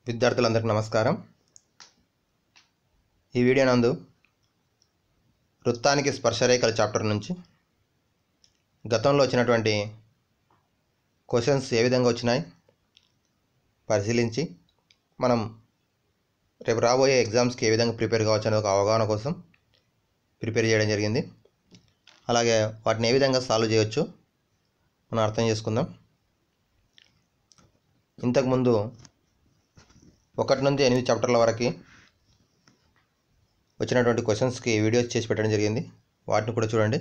విద్యార్థులందరికీ నమస్కారం ఈ వీడియో నందు వృత్తానికి స్పర్శరేఖల చాప్టర్ నుంచి గతంలో వచ్చినటువంటి క్వశ్చన్స్ ఏ విధంగా వచ్చినాయి పరిశీలించి మనం రేపు రాబోయే ఎగ్జామ్స్కి ఏ విధంగా ప్రిపేర్ కావచ్చు అనే ఒక అవగాహన కోసం ప్రిపేర్ చేయడం జరిగింది అలాగే వాటిని ఏ విధంగా సాల్వ్ చేయొచ్చు మనం అర్థం చేసుకుందాం ఇంతకుముందు ఒకటి నుంచి ఎనిమిది చాప్టర్ల వరకు వచ్చినటువంటి క్వశ్చన్స్కి వీడియోస్ చేసి పెట్టడం జరిగింది వాటిని కూడా చూడండి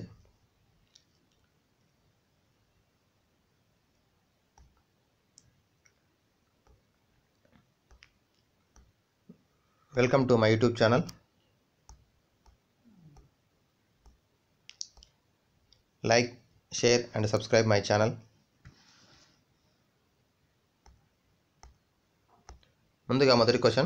welcome to my YouTube channel like share and subscribe my channel ముందుగా మొదటి క్వశ్చన్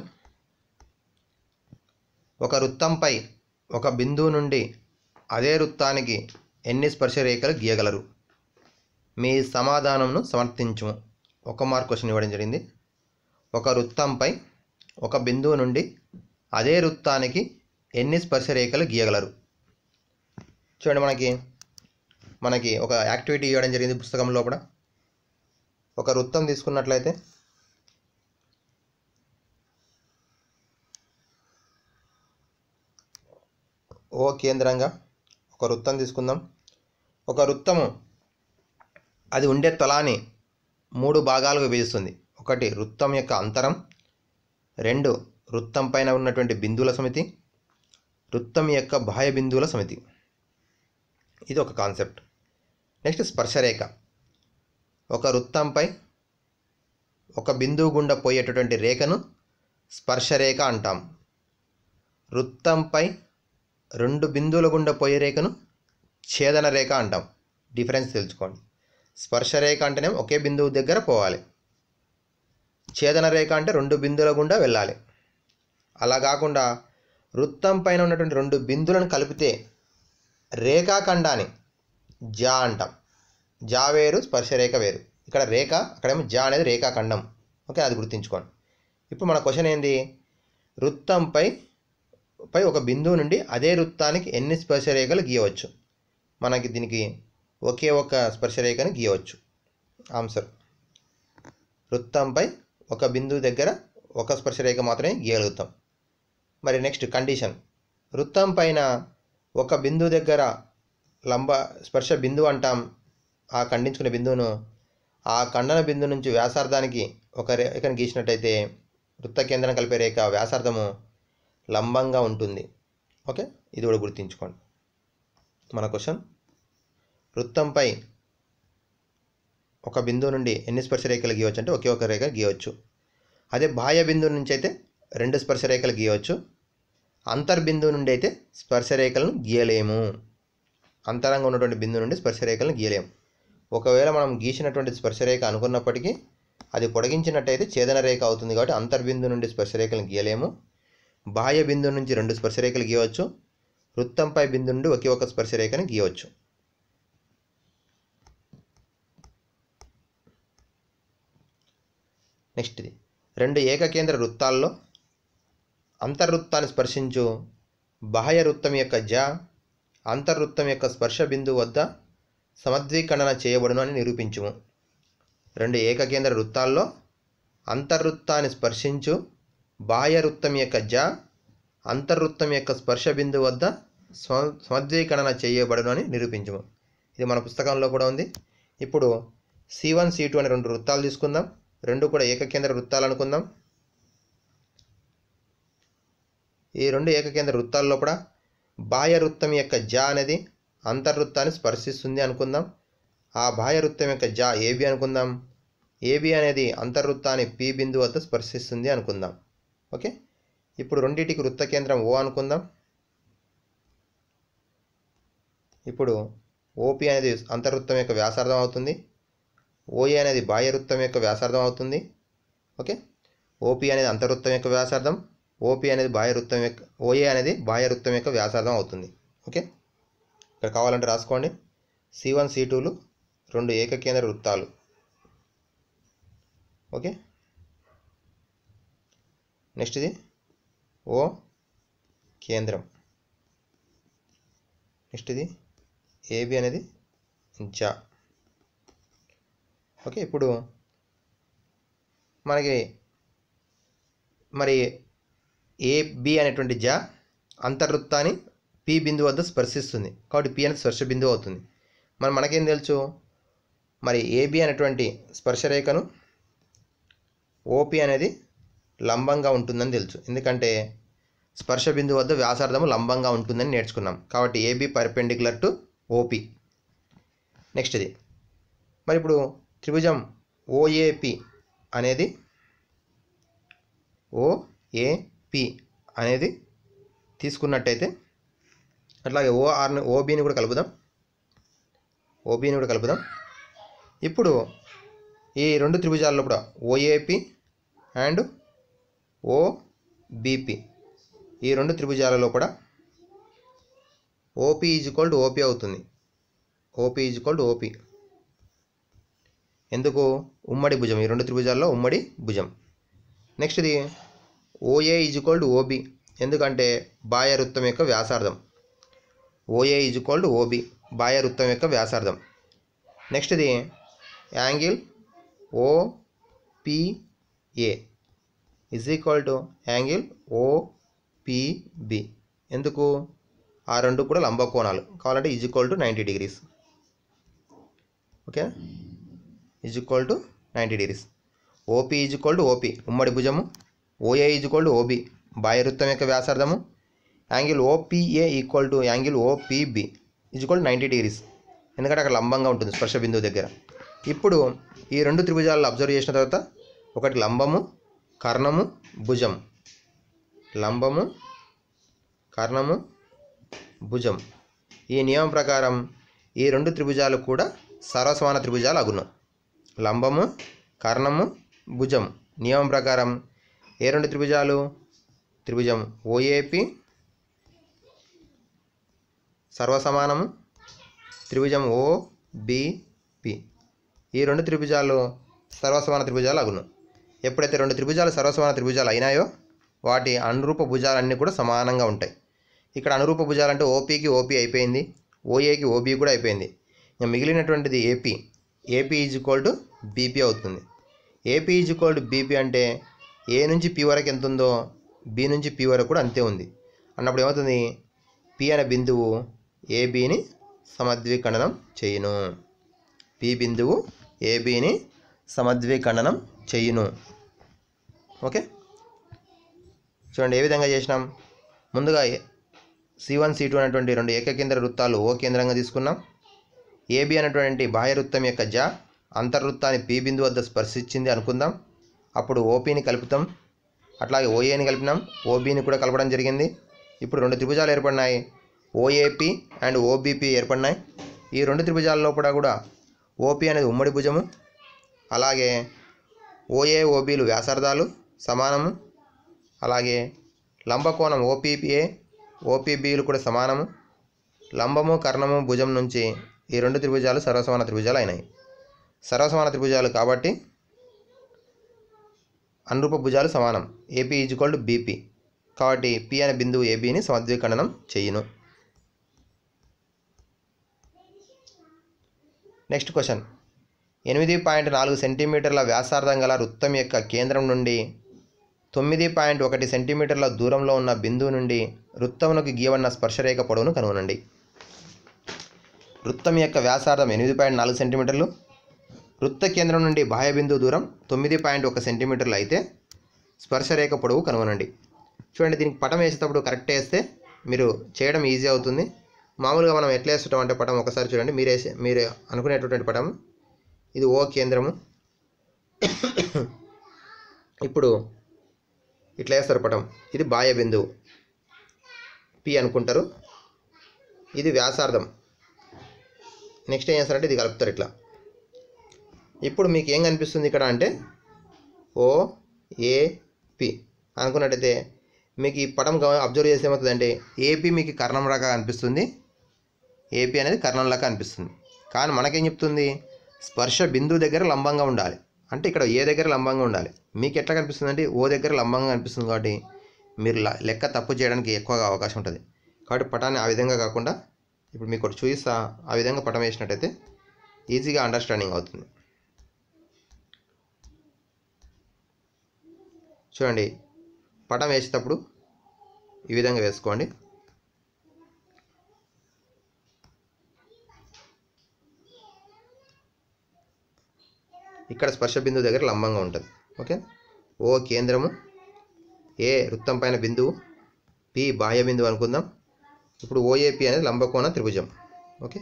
ఒక వృత్తంపై ఒక బిందువు నుండి అదే వృత్తానికి ఎన్ని స్పర్శరేఖలు గీయగలరు మీ సమాధానంను సమర్థించుము ఒక మార్క్ క్వశ్చన్ ఇవ్వడం జరిగింది ఒక వృత్తంపై ఒక బిందువు నుండి అదే వృత్తానికి ఎన్ని స్పర్శరేఖలు గీయగలరు చూడండి మనకి మనకి ఒక యాక్టివిటీ ఇవ్వడం జరిగింది పుస్తకం లోపల ఒక వృత్తం తీసుకున్నట్లయితే ఓ కేంద్రంగా ఒక వృత్తం తీసుకుందాం ఒక వృత్తము అది ఉండే తలాన్ని మూడు భాగాలుగా విభజిస్తుంది ఒకటి వృత్తం యొక్క అంతరం రెండు వృత్తం పైన ఉన్నటువంటి బిందువుల సమితి వృత్తం యొక్క బాహ్య బిందువుల సమితి ఇది ఒక కాన్సెప్ట్ నెక్స్ట్ స్పర్శరేఖ ఒక వృత్తంపై ఒక బిందువు గుండా పోయేటటువంటి రేఖను స్పర్శరేఖ అంటాం వృత్తంపై రెండు బిందువుల గుండా పోయే రేఖను ఛేదన రేఖ అంటాం డిఫరెన్స్ తెలుసుకోండి స్పర్శరేఖ అంటేనే ఒకే బిందువు దగ్గర పోవాలి ఛేదన రేఖ అంటే రెండు బిందువుల గుండా వెళ్ళాలి అలా కాకుండా వృత్తం పైన ఉన్నటువంటి రెండు బిందువులను కలిపితే రేఖాఖండాన్ని జా అంటాం జా వేరు స్పర్శరేఖ వేరు ఇక్కడ రేఖ అక్కడేమో జా అనేది రేఖాఖండం ఓకే అది గుర్తుంచుకోండి ఇప్పుడు మన క్వశ్చన్ ఏంది వృత్తంపై పై ఒక బిందువు నుండి అదే వృత్తానికి ఎన్ని స్పర్శరేఖలు గీయవచ్చు మనకి దీనికి ఒకే ఒక స్పర్శరేఖను గీయవచ్చు ఆన్సర్ వృత్తంపై ఒక బిందువు దగ్గర ఒక స్పర్శరేఖ మాత్రమే గీయగలుగుతాం మరి నెక్స్ట్ కండిషన్ వృత్తం పైన ఒక బిందువు దగ్గర లంబ స్పర్శ బిందువు అంటాం ఆ ఖండించుకునే బిందువును ఆ ఖండన బిందువు నుంచి వ్యాసార్థానికి ఒక రేఖను గీసినట్టయితే వృత్త కేంద్రం కలిపే రేఖ వ్యాసార్థము లంబంగా ఉంటుంది ఓకే ఇది కూడా గుర్తుంచుకోండి మన క్వశ్చన్ వృత్తంపై ఒక బిందువు నుండి ఎన్ని స్పర్శరేఖలు గీయవచ్చు అంటే ఒకే ఒక రేఖ గీయవచ్చు అదే బాహ్య బిందువు నుంచి అయితే రెండు స్పర్శరేఖలు గీయవచ్చు అంతర్బిందువు నుండి అయితే స్పర్శరేఖలను గీయలేము అంతరంగా ఉన్నటువంటి బిందువు నుండి స్పర్శరేఖలను గీయలేము ఒకవేళ మనం గీసినటువంటి స్పర్శరేఖ అనుకున్నప్పటికీ అది పొడిగించినట్టయితే ఛేదన రేఖ అవుతుంది కాబట్టి అంతర్బిందు నుండి స్పర్శరేఖలను గీయలేము బాహ్య బిందువు నుంచి రెండు స్పర్శరేఖలు గీయవచ్చు వృత్తంపై బిందు నుండి ఒకే ఒక స్పర్శరేఖని గీయవచ్చు నెక్స్ట్ ఇది రెండు ఏకకేంద్ర వృత్తాల్లో అంతర్వృత్తాన్ని స్పర్శించు బాహ్య వృత్తం యొక్క జ అంతర్వృత్తం యొక్క స్పర్శ బిందువు వద్ద సమద్వీకరణన చేయబడును అని నిరూపించుము రెండు ఏకకేంద్ర వృత్తాల్లో అంతర్వృత్తాన్ని స్పర్శించు బాహ్య వృత్తం యొక్క జ అంతర్వృత్తం యొక్క స్పర్శ బిందువు వద్ద స్వ సమద్వీకరణ చేయబడును అని నిరూపించము ఇది మన పుస్తకంలో కూడా ఉంది ఇప్పుడు సి వన్ సి టూ అనే రెండు వృత్తాలు తీసుకుందాం రెండు కూడా ఏకకేంద్ర వృత్తాలు అనుకుందాం ఈ రెండు ఏకకేంద్ర వృత్తాల లోపల బాహ్య వృత్తం యొక్క జ అనేది అంతర్వృత్తాన్ని స్పర్శిస్తుంది అనుకుందాం ఆ బాహ్య వృత్తం యొక్క జ ఏబి అనుకుందాం ఏబి అనేది అంతర్వృత్తాన్ని పి బిందువు వద్ద స్పర్శిస్తుంది అనుకుందాం ఓకే ఇప్పుడు రెండింటికి వృత్త కేంద్రం ఓ అనుకుందాం ఇప్పుడు ఓపి అనేది అంతర్వృత్తం యొక్క వ్యాసార్థం అవుతుంది ఓఏ అనేది బాహ్య వృత్తం యొక్క వ్యాసార్థం అవుతుంది ఓకే ఓపి అనేది అంతర్వృత్తం యొక్క వ్యాసార్థం ఓపి అనేది బాహ్య వృత్తం యొక్క ఓఏ అనేది బాహ్య వృత్తం యొక్క వ్యాసార్థం అవుతుంది ఓకే ఇక్కడ కావాలంటే రాసుకోండి సి వన్ సి టూలు రెండు ఏకకేంద్ర వృత్తాలు ఓకే నెక్స్ట్ ఇది ఓ కేంద్రం నెక్స్ట్ ఇది ఏబి అనేది జా ఓకే ఇప్పుడు మనకి మరి ఏబి అనేటువంటి జా అంతర్వృత్తాన్ని పి బిందు వద్ద స్పర్శిస్తుంది కాబట్టి పి అనేది స్పర్శ బిందువు అవుతుంది మరి మనకేం తెలుసు మరి ఏబి అనేటువంటి స్పర్శరేఖను ఓపి అనేది లంబంగా ఉంటుందని తెలుసు ఎందుకంటే స్పర్శ బిందువు వద్ద వ్యాసార్థము లంబంగా ఉంటుందని నేర్చుకున్నాం కాబట్టి AB perpendicular to OP next ఇది మరి ఇప్పుడు త్రిభుజం ఓఏపి అనేది ఓఏపి అనేది తీసుకున్నట్టయితే అట్లాగే ఓఆర్ని ఓబీని కూడా కలుపుదాం ఓబీని కూడా కలుపుదాం ఇప్పుడు ఈ రెండు త్రిభుజాల్లో కూడా ఓఏపి అండ్ ఓబిపి ఈ రెండు త్రిభుజాలలో కూడా OP is equal to OP అవుతుంది OP is equal to OP ఎందుకు ఉమ్మడి భుజం ఈ రెండు త్రిభుజాల్లో ఉమ్మడి భుజం నెక్స్ట్ ఇది OA is equal to OB ఎందుకంటే బాహ్య వృత్తం యొక్క వ్యాసార్థం OA is equal to OB బాహ్య వృత్తం యొక్క వ్యాసార్థం నెక్స్ట్ ఇది angle OPA is equal to angle OPB ఎందుకు ఆ రెండు కూడా లంబ కోణాలు కావాలంటే is equal to ninety degrees okay is equal to ninety degrees OP is equal to OP ఉమ్మడి భుజము OA is equal to OB బాహ్యవృత్తం యొక్క వ్యాసార్థము angle OPA equal to angle ఓపీబి is equal to ninety degrees ఎందుకంటే అక్కడ లంబంగా ఉంటుంది స్పర్శ బిందువు దగ్గర ఇప్పుడు ఈ రెండు త్రిభుజాలను అబ్జర్వ్ చేసిన తర్వాత ఒకటి లంబము కర్ణము భుజం లంబము కర్ణము భుజం ఈ నియమం ప్రకారం ఈ రెండు త్రిభుజాలు కూడా సర్వసమాన త్రిభుజాలు అగును లంబము కర్ణము భుజం నియమం ప్రకారం ఏ రెండు త్రిభుజాలు త్రిభుజం ఓఏపి సర్వసమానము త్రిభుజం ఓబిపి ఈ రెండు త్రిభుజాలు సర్వసమాన త్రిభుజాలు అగును ఎప్పుడైతే రెండు త్రిభుజాలు సర్వసమాన త్రిభుజాలు అయినాయో వాటి అనురూప భుజాలన్నీ కూడా సమానంగా ఉంటాయి ఇక్కడ అనురూప భుజాలంటే ఓపీకి ఓపీ అయిపోయింది ఓఏకి ఓబీ కూడా అయిపోయింది ఇంకా మిగిలినటువంటిది AP AP is equal to BP అవుతుంది AP is equal to BP అంటే ఏ నుంచి పి వరకు ఎంత ఉందో బి నుంచి పి వరకు కూడా అంతే ఉంది అన్నప్పుడు ఏమవుతుంది పి అనే బిందువు ఏబీని సమద్విఖండనం చేయును పి బిందువు ఏబీని సమద్విఖండనం చేయును ఓకే చూడండి ఏ విధంగా చేసినాం ముందుగా సి వన్ సి టూ అనేటువంటి రెండు ఏకకేంద్ర వృత్తాలు ఓ కేంద్రంగా తీసుకున్నాం ఏబి అనేటువంటి బాహ్య వృత్తం యొక్క జ అంతర్వృత్తాన్ని పి బిందు వద్ద స్పర్శించింది అనుకుందాం అప్పుడు ఓపీని కలుపుతాం అట్లాగే ఓఏని కలిపినాం ఓబీని కూడా కలపడం జరిగింది ఇప్పుడు రెండు త్రిభుజాలు ఏర్పడినాయి ఓఏపి అండ్ ఓబీపీ ఏర్పడినాయి ఈ రెండు త్రిభుజాల లోపల కూడా ఓపీ అనేది ఉమ్మడి భుజము అలాగే ఓఏ ఓబీలు వ్యాసార్థాలు సమానము అలాగే లంబకోణం ఓపీపీఏ ఓపీబీలు కూడా సమానము లంబము కర్ణము భుజం నుంచి ఈ రెండు త్రిభుజాలు సర్వసమాన త్రిభుజాలు అయినాయి సర్వసమాన త్రిభుజాలు కాబట్టి అనురూప భుజాలు సమానం AP is equal to BP కాబట్టి పి అనే బిందువు ఏబీని సమద్విఖండనం చేయును నెక్స్ట్ క్వశ్చన్ ఎనిమిది పాయింట్ నాలుగు సెంటీమీటర్ల వ్యాసార్థం గల వృత్తం యొక్క కేంద్రం నుండి తొమ్మిది పాయింట్ ఒకటి సెంటీమీటర్ల దూరంలో ఉన్న బిందువు నుండి వృత్తమునకు గీయబడిన స్పర్శరేఖ పొడవును కనుగొనండి వృత్తం యొక్క వ్యాసార్థం ఎనిమిది పాయింట్ నాలుగు సెంటీమీటర్లు వృత్త కేంద్రం నుండి బాహ్య బిందువు దూరం తొమ్మిది పాయింట్ ఒక సెంటీమీటర్లు అయితే స్పర్శరేఖ పొడవు కనుగొనండి చూడండి దీనికి పటం వేసేటప్పుడు కరెక్ట్ వేస్తే మీరు చేయడం ఈజీ అవుతుంది మామూలుగా మనం ఎట్లా వేస్తుంటాం అంటే పటం ఒకసారి చూడండి మీరు వేసే మీరు అనుకునేటటువంటి పటం ఇది ఓ కేంద్రము ఇప్పుడు ఇట్లా వేస్తారు పటం ఇది బాహ్య బిందువు పి అనుకుంటారు ఇది వ్యాసార్థం నెక్స్ట్ ఏం చేస్తారంటే ఇది కలుపుతారు ఇట్లా ఇప్పుడు మీకు ఏం కనిపిస్తుంది ఇక్కడ అంటే ఓ ఏ పి అనుకున్నట్టయితే మీకు ఈ పటం గమ- అబ్జర్వ్ చేస్తే ఏమవుతుందంటే ఏపీ మీకు కర్ణం లాగా అనిపిస్తుంది ఏపీ అనేది కర్ణం లాగా అనిపిస్తుంది కానీ మనకేం చెప్తుంది స్పర్శ బిందువు దగ్గర లంబంగా ఉండాలి అంటే ఇక్కడ ఏ దగ్గర లంబంగా ఉండాలి మీకు ఎట్లా కనిపిస్తుంది అంటే ఓ దగ్గర లంబంగా కనిపిస్తుంది కాబట్టి మీరు ల- లెక్క తప్పు చేయడానికి ఎక్కువగా అవకాశం ఉంటుంది కాబట్టి పటాన్ని ఆ విధంగా కాకుండా ఇప్పుడు మీకు ఒకటి చూపిస్తా ఆ విధంగా పటం వేసినట్టయితే ఈజీగా అండర్స్టాండింగ్ అవుతుంది చూడండి పటం వేసేటప్పుడు ఈ విధంగా వేసుకోండి ఇక్కడ స్పర్శ బిందువు దగ్గర లంబంగా ఉంటుంది ఓకే ఓ కేంద్రము ఏ వృత్తం పైన బిందువు పి బాహ్య బిందువు అనుకుందాం ఇప్పుడు ఓఏపి అనేది లంబకోణ త్రిభుజం ఓకే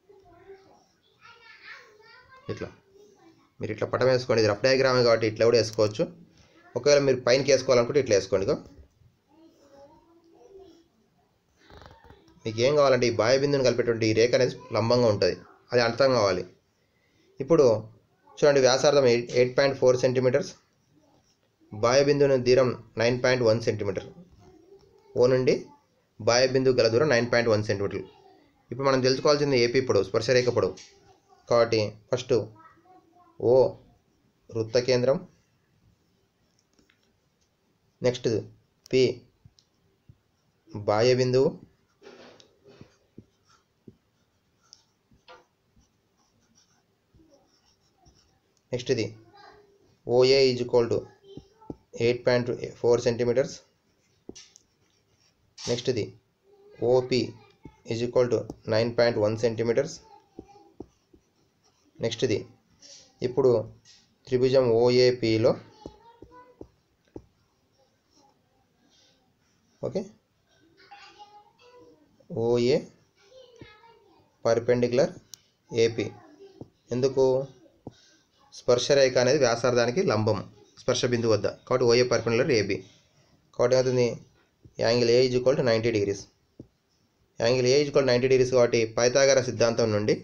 ఇట్లా మీరు ఇట్లా పటం వేసుకోండి ఇది రఫ్ డయాగ్రామే కాబట్టి ఇట్లా కూడా వేసుకోవచ్చు ఒకవేళ మీరు పైనకి వేసుకోవాలనుకుంటే ఇట్లా వేసుకోండి ఇగో. మీకు ఏం కావాలంటే ఈ బాహ్య బిందువుని కలిపేటువంటి ఈ రేఖ అనేది లంబంగా ఉంటుంది అది అర్థం కావాలి ఇప్పుడు చూడండి వ్యాసార్థం eight eight point four centimeters బాహ్య బిందువుని దూరం nine point one centimeter O నుండి బాహ్య బిందువు గల దూరం నైన్ పాయింట్ వన్ సెంటీమీటర్లు ఇప్పుడు మనం తెలుసుకోవాల్సింది ఏపీ పొడవు స్పర్శరేఖ పొడవు కాబట్టి ఫస్ట్ ఓ వృత్త కేంద్రం నెక్స్ట్ పి బాహ్య బిందువు నెక్స్ట్ ఇది OA is equal to eight point four centimeters next ఇది OP is equal to nine point one centimeters next ఇది ఇప్పుడు త్రిభుజం ఓఏపిలో ఓకే ఓఏ పర్పెండిక్యులర్ ఏపీ ఎందుకు స్పర్శరేఖ అనేది వ్యాసార్థానికి లంబం స్పర్శ బిందువు వద్ద కాబట్టి ఓఏ పర్పెండిక్యులర్ ఏబి కాబట్టి ఏమవుతుంది angle A is equal to ninety degrees angle A is equal ninety degrees కాబట్టి పైతాగర సిద్ధాంతం నుండి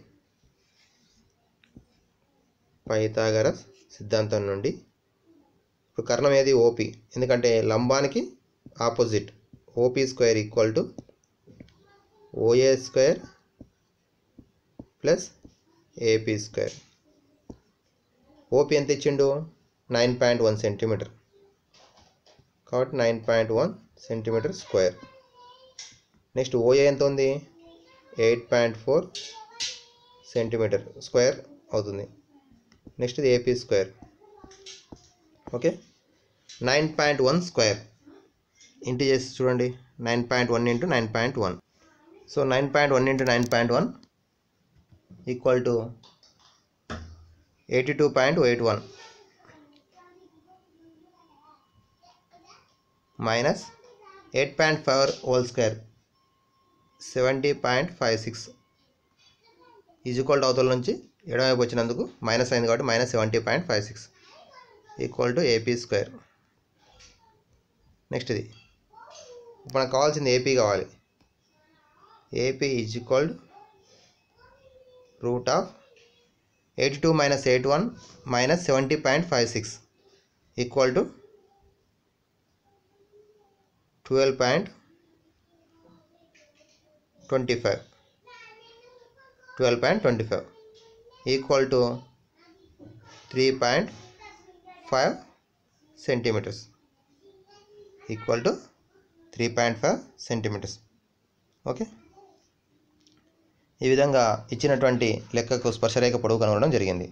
పైతాగర సిద్ధాంతం నుండి ఇప్పుడు కర్ణం ఏది ఓపి ఎందుకంటే లంబానికి opposite OP square equal to OA square plus AP square OP ఎంత ఇచ్చిండు నైన్ పాయింట్ వన్ సెంటీమీటర్ కాబట్టి nine point one centimeter square next OA ఎంత ఉంది eight point four centimeter square అవుతుంది నెక్స్ట్ ఇది AP square okay nine point one square ఇంటి చేసి చూడండి nine point one into nine point one so nine point one into nine point one equal to eighty two point eight one minus eight point five whole square seventy point five six equal అవతల నుంచి ఎడమవైపు వచ్చినందుకు minus అయింది కాబట్టి minus seventy point five six equal to AP square next ఇది ఇప్పుడు మనకు కావాల్సింది ఏపీ కావాలి AP is equal root of eighty two minus eight one minus seventy point five six equal to twelve point twenty five twelve point twenty five equal to three point five centimeters equal to three point five centimeters okay ఈ విధంగా ఇచ్చినటువంటి లెక్కకు స్పర్శరేఖ పొడవు కనుగొనడం జరిగింది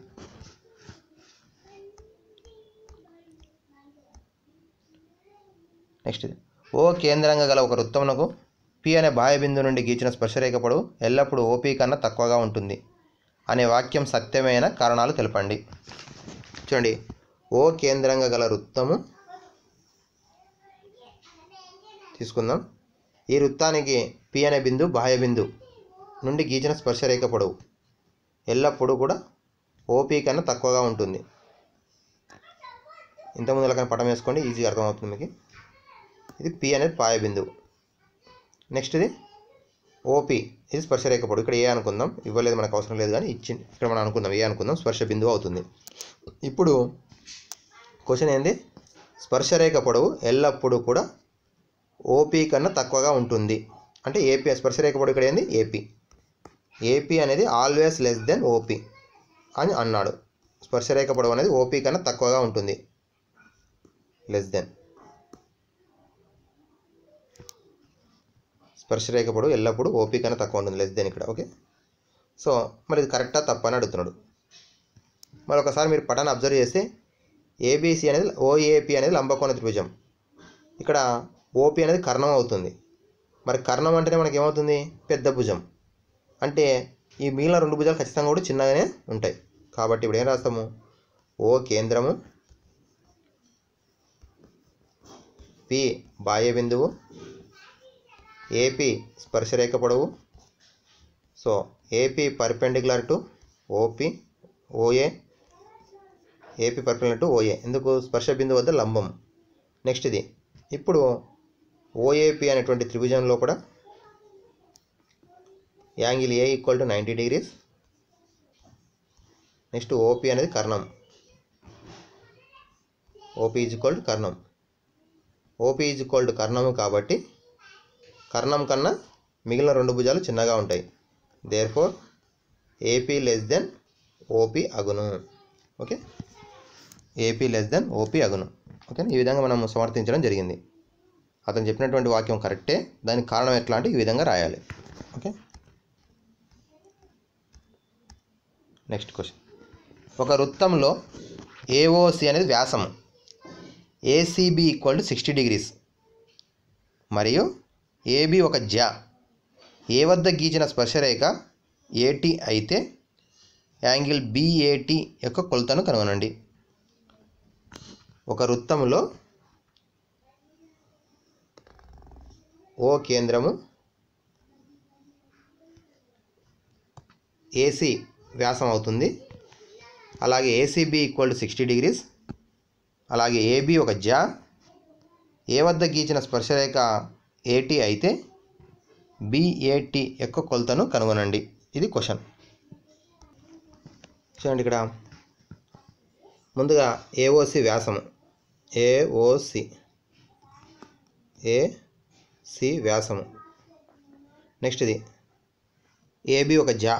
next ఇది. ఓ కేంద్రంగా గల ఒక వృత్తమునకు పి అనే బాహ్య బిందువు నుండి గీచిన స్పర్శరేఖ పొడవు ఎల్లప్పుడూ ఓపీ కన్నా తక్కువగా ఉంటుంది అనే వాక్యం సత్యమైన కారణాలు తెలపండి చూడండి ఓ కేంద్రంగా గల వృత్తము తీసుకుందాం ఈ వృత్తానికి పి అనే బిందువు బాహ్య బిందువు నుండి గీచిన స్పర్శరేఖ పొడవు ఎల్లప్పుడూ కూడా ఓపీ కన్నా తక్కువగా ఉంటుంది ఇంతకుముందు లెక్కన పటం వేసుకోండి ఈజీగా అర్థమవుతుంది మీకు ఇది పి అనేది పాయ బిందువు నెక్స్ట్ ఇది ఓపి ఇది స్పర్శరేఖ పొడవు ఇక్కడ ఏ అనుకుందాం ఇవ్వలేదు మనకు అవసరం లేదు కానీ ఇచ్చి ఇక్కడ మనం అనుకుందాం ఏ అనుకుందాం స్పర్శ బిందువు అవుతుంది ఇప్పుడు క్వశ్చన్ ఏంది స్పర్శరేఖ పొడవు ఎల్లప్పుడూ కూడా ఓపీ కన్నా తక్కువగా ఉంటుంది అంటే ఏపీ స్పర్శరేఖ పొడవు ఇక్కడ ఏంది ఏపీ ఏపీ అనేది ఆల్వేస్ లెస్ దెన్ ఓపీ అని అన్నాడు స్పర్శరేఖ పొడవు అనేది ఓపీ కన్నా తక్కువగా ఉంటుంది లెస్ దెన్ స్పర్శరేఖ పొడవు ఎల్లప్పుడూ ఓపీ కన్నా తక్కువ ఉంటుంది లెస్ దెన్ ఇక్కడ ఓకే సో మరి ఇది కరెక్టా తప్ప అని అడుగుతున్నాడు మరి ఒకసారి మీరు పటాన్ని అబ్జర్వ్ చేస్తే ఏబీసీ అనేది ఓఏపీ అనేది లంబకోణ త్రిభుజం ఇక్కడ ఓపీ అనేది కర్ణం అవుతుంది మరి కర్ణం అంటేనే మనకి ఏమవుతుంది పెద్ద భుజం అంటే ఈ మిగిలిన రెండు భుజాలు ఖచ్చితంగా కూడా చిన్నగానే ఉంటాయి కాబట్టి ఇప్పుడు ఏం రాస్తాము ఓ కేంద్రము పి బాహ్య బిందువు ఏపీ స్పర్శరేఖ పొడవు so AP perpendicular to OP OA AP perpendicular to OA ఎందుకు స్పర్శ బిందువు వద్ద లంబం నెక్స్ట్ ఇది ఇప్పుడు ఓఏపి అనేటువంటి త్రిభుజంలో కూడా angle A equal to ninety degrees next OP అనేది కర్ణం ఓపీ ఈజ్ ఈక్వల్ టు కర్ణం ఓపీ ఈజ్ ఈక్వల్ టు కర్ణము కాబట్టి కర్ణం కన్నా మిగిలిన రెండు భుజాలు చిన్నగా ఉంటాయి therefore AP less than OP అగును okay AP less than OP అగును ఓకే ఈ విధంగా మనం సమర్థించడం జరిగింది అతను చెప్పినటువంటి వాక్యం కరెక్టే దానికి కారణం ఎట్లా అంటే ఈ విధంగా రాయాలి ఓకే నెక్స్ట్ క్వశ్చన్ ఒక వృత్తంలో ఏఓసి అనేది వ్యాసము ACB equal to sixty degrees మరియు ఏబి ఒక జ్యా ఏ వద్ద గీచిన స్పర్శరేఖ ఏటీ అయితే యాంగిల్ బిఏటి యొక్క కొలతను కనుగొనండి ఒక వృత్తములో ఓ కేంద్రము ఏసీ వ్యాసం అవుతుంది అలాగే ACB equal to sixty degrees అలాగే ఏబి ఒక జా ఏ వద్ద గీచిన స్పర్శరేఖ ఏటీ అయితే బిఏటి యొక్క కొలతను కనుగొనండి ఇది క్వశ్చన్ చూడండి ఇక్కడ ముందుగా ఏఓసి వ్యాసము ఏఓసి ఏసి వ్యాసము నెక్స్ట్ ఇది ఏబి ఒక జా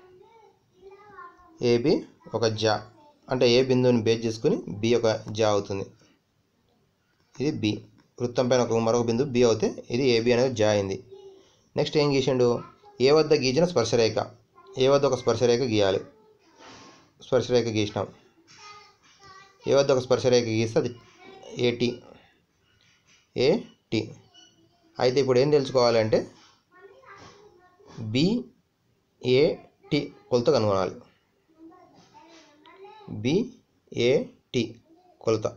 ఏబి ఒక జా అంటే ఏ బిందువుని బేస్ చేసుకుని బి ఒక జా అవుతుంది ఇది బి వృత్తం పైన ఒక మరొక బిందువు బి అవుతే ఇది ఏబి అనేది జా అయింది నెక్స్ట్ ఏం గీసిండు ఏ వద్ద గీచిన స్పర్శరేఖ ఏ వద్ద ఒక స్పర్శరేఖ గీయాలి స్పర్శరేఖ గీసినాం ఏ వద్ద ఒక స్పర్శరేఖ గీస్తే అది ఏటి ఏటి అయితే ఇప్పుడు ఏం తెలుసుకోవాలంటే బిఏటి కొలత కనుగొనాలి బిఏటి కొలత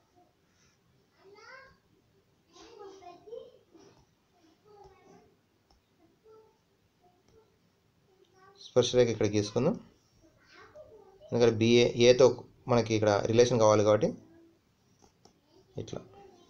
స్పర్శరేఖ ఇక్కడ గీసుకుందాం ఎందుకంటే బిఏ ఏతో మనకి ఇక్కడ రిలేషన్ కావాలి కాబట్టి ఇట్లా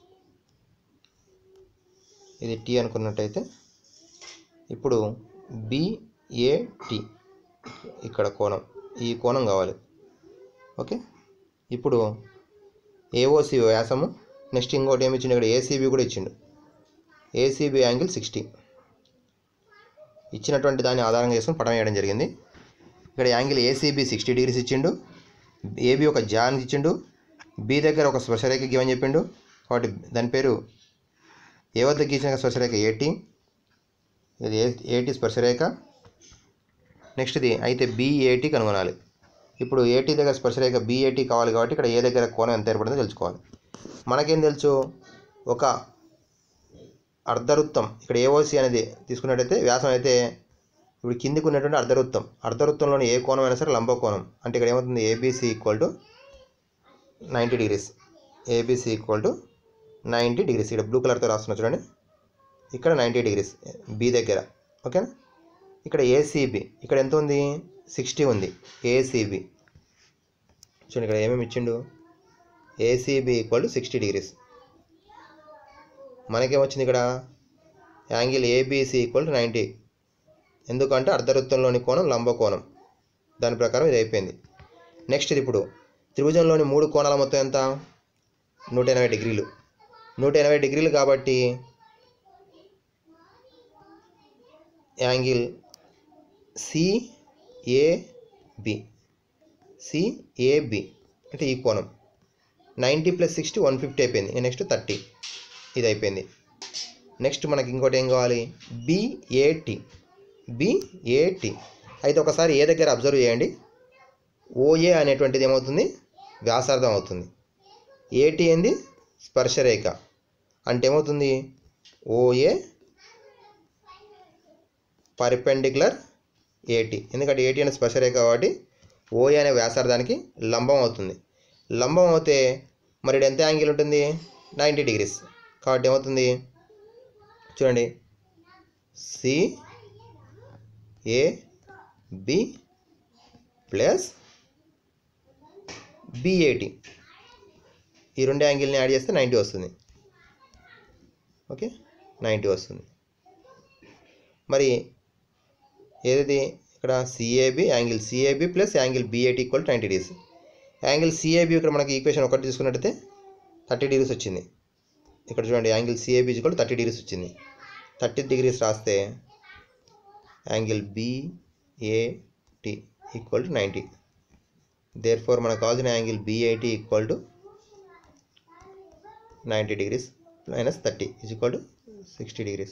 ఇది టీ అనుకున్నట్టయితే ఇప్పుడు బిఏటి ఇక్కడ కోణం ఈ కోణం కావాలి ఓకే ఇప్పుడు ఏఓసి వ్యాసము నెక్స్ట్ ఇంకోటి ఏమి ఇచ్చిండు ఇక్కడ ఏసీబీ కూడా ఇచ్చిండు ఏసీబీ యాంగిల్ సిక్స్టీ ఇచ్చినటువంటి దాన్ని ఆధారంగా చేసుకుని పటం వేయడం జరిగింది ఇక్కడ యాంగిల్ ఏసీబీ సిక్స్టీ డిగ్రీస్ ఇచ్చిండు ఏబి ఒక జాన్ ఇచ్చిండు బి దగ్గర ఒక స్పర్శరేఖ గీవని చెప్పిండు కాబట్టి దాని పేరు ఏ వద్ద గీసిన స్పర్శరేఖ ఏటీ ఇది ఏ ఏటీ స్పర్శరేఖ నెక్స్ట్ ఇది అయితే బిఏటీ కనుగొనాలి ఇప్పుడు ఏటీ దగ్గర స్పర్శరేఖ బిఏటీ కావాలి కాబట్టి ఇక్కడ ఏ దగ్గర కోణం ఎంత ఏర్పడిందో తెలుసుకోవాలి మనకేం తెలుసు ఒక అర్ధవృత్తం ఇక్కడ ఏఓసి అనేది తీసుకున్నట్టయితే వ్యాసం అయితే ఇప్పుడు కిందికి ఉన్నటువంటి అర్ధవృత్తం అర్ధవృత్తంలోని ఏ కోణం అయినా సరే లంబ కోణం అంటే ఇక్కడ ఏమవుతుంది ABC equal to ninety degrees ABC equal to ninety degrees ఇక్కడ బ్లూ కలర్తో రాస్తున్నా చూడండి ఇక్కడ నైంటీ డిగ్రీస్ బి దగ్గర ఓకేనా ఇక్కడ ఏసీబీ ఇక్కడ ఎంత ఉంది సిక్స్టీ ఉంది ఏసీబీ చూడండి ఇక్కడ ఏమేమి ఇచ్చిండు ACB equal to sixty degrees మనకేమొచ్చింది ఇక్కడ angle ABC equal to ninety ఎందుకంటే అర్ధవృత్తంలోని కోణం లంబ కోణం దాని ప్రకారం ఇది అయిపోయింది నెక్స్ట్ ఇది ఇప్పుడు త్రిభుజంలోని మూడు కోణాల మొత్తం ఎంత నూట ఎనభై డిగ్రీలు నూట ఎనభై డిగ్రీలు కాబట్టి యాంగిల్ సిఏబి సిఏబి అంటే ఈ కోణం ninety plus sixty one fifty అయిపోయింది నెక్స్ట్ థర్టీ ఇది అయిపోయింది నెక్స్ట్ మనకి ఇంకోటి ఏం కావాలి బిఏటి బిఏటి అయితే ఒకసారి ఏ దగ్గర అబ్జర్వ్ చేయండి ఓఏ అనేటువంటిది ఏమవుతుంది వ్యాసార్థం అవుతుంది ఏటి ఏంది స్పర్శరేఖ అంటే ఏమవుతుంది ఓఏ పర్పెండిక్యులర్ ఏటి ఎందుకంటే ఏటి అనే స్పర్శరేఖ కాబట్టి ఓఏ అనే వ్యాసార్థానికి లంబం అవుతుంది లంబం అవుతే మరి ఇక్కడ ఎంత యాంగిల్ ఉంటుంది నైంటీ డిగ్రీస్ కాబట్టి ఏమవుతుంది చూడండి C A B plus BAT ఈ రెండు యాంగిల్ని యాడ్ చేస్తే నైంటీ వస్తుంది ఓకే నైంటీ వస్తుంది మరి ఏది ఇక్కడ CAB angle CAB plus angle BAT equal ninety degrees angle CAB ఇక్కడ మనకి ఈక్వేషన్ ఒకటి తీసుకున్నట్టయితే థర్టీ డిగ్రీస్ వచ్చింది ఇక్కడ చూడండి angle CAB equal thirty degrees వచ్చింది థర్టీ డిగ్రీస్ రాస్తే angle BAT equal to ninety therefore మనకు కావాల్సిన angle BIT equal to ninety degrees minus thirty is equal to sixty degrees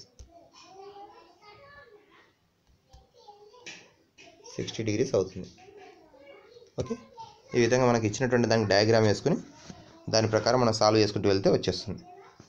sixty degrees అవుతుంది okay ఈ విధంగా మనకి ఇచ్చినటువంటి దానికి డయాగ్రామ్ వేసుకుని దాని ప్రకారం మనం సాల్వ్ చేసుకుంటూ వెళ్తే వచ్చేస్తుంది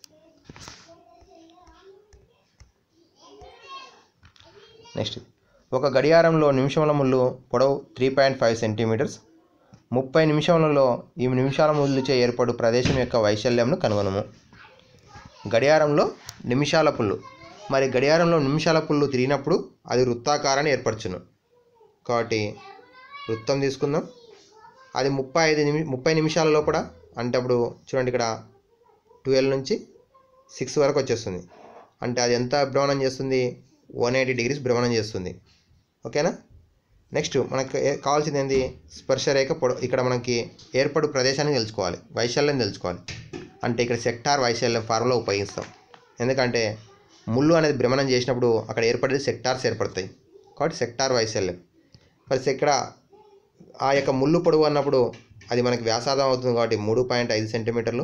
నెక్స్ట్ ఒక గడియారంలో నిమిషముల ముళ్ళు పొడవు త్రీ పాయింట్ ఫైవ్ సెంటీమీటర్స్ ముప్పై నిమిషములలో ఈ నిమిషాల ముళ్ళుచే ఏర్పడు ప్రదేశం యొక్క వైశాల్యంను కనుగొనము గడియారంలో నిమిషాల పుల్లు మరి గడియారంలో నిమిషాల పుల్లు తిరిగినప్పుడు అది వృత్తాకారాన్ని ఏర్పరచును కాబట్టి వృత్తం తీసుకుందాం అది ముప్పై ఐదు నిమి ముప్పై నిమిషాల లోపల అంటే అప్పుడు చూడండి ఇక్కడ ట్వెల్వ్ నుంచి సిక్స్ వరకు వచ్చేస్తుంది అంటే అది ఎంత భ్రమణం చేస్తుంది వన్ ఎయిటీ డిగ్రీస్ భ్రమణం చేస్తుంది ఓకేనా నెక్స్ట్ మనకు ఏ- కావాల్సింది ఏంది స్పర్శరేఖ పొడ ఇక్కడ మనకి ఏర్పడు ప్రదేశాన్ని తెలుసుకోవాలి వైశాల్యం తెలుసుకోవాలి అంటే ఇక్కడ సెక్టార్ వైశాల్యం ఫార్ములా ఉపయోగిస్తాం ఎందుకంటే ముళ్ళు అనేది భ్రమణం చేసినప్పుడు అక్కడ ఏర్పడేది సెక్టార్స్ ఏర్పడతాయి కాబట్టి సెక్టార్ వైశాల్యం మరి ఇక్కడ ఆ యొక్క ముళ్ళు పొడవు అన్నప్పుడు అది మనకి వ్యాసార్థం అవుతుంది కాబట్టి మూడు పాయింట్ ఐదు సెంటీమీటర్లు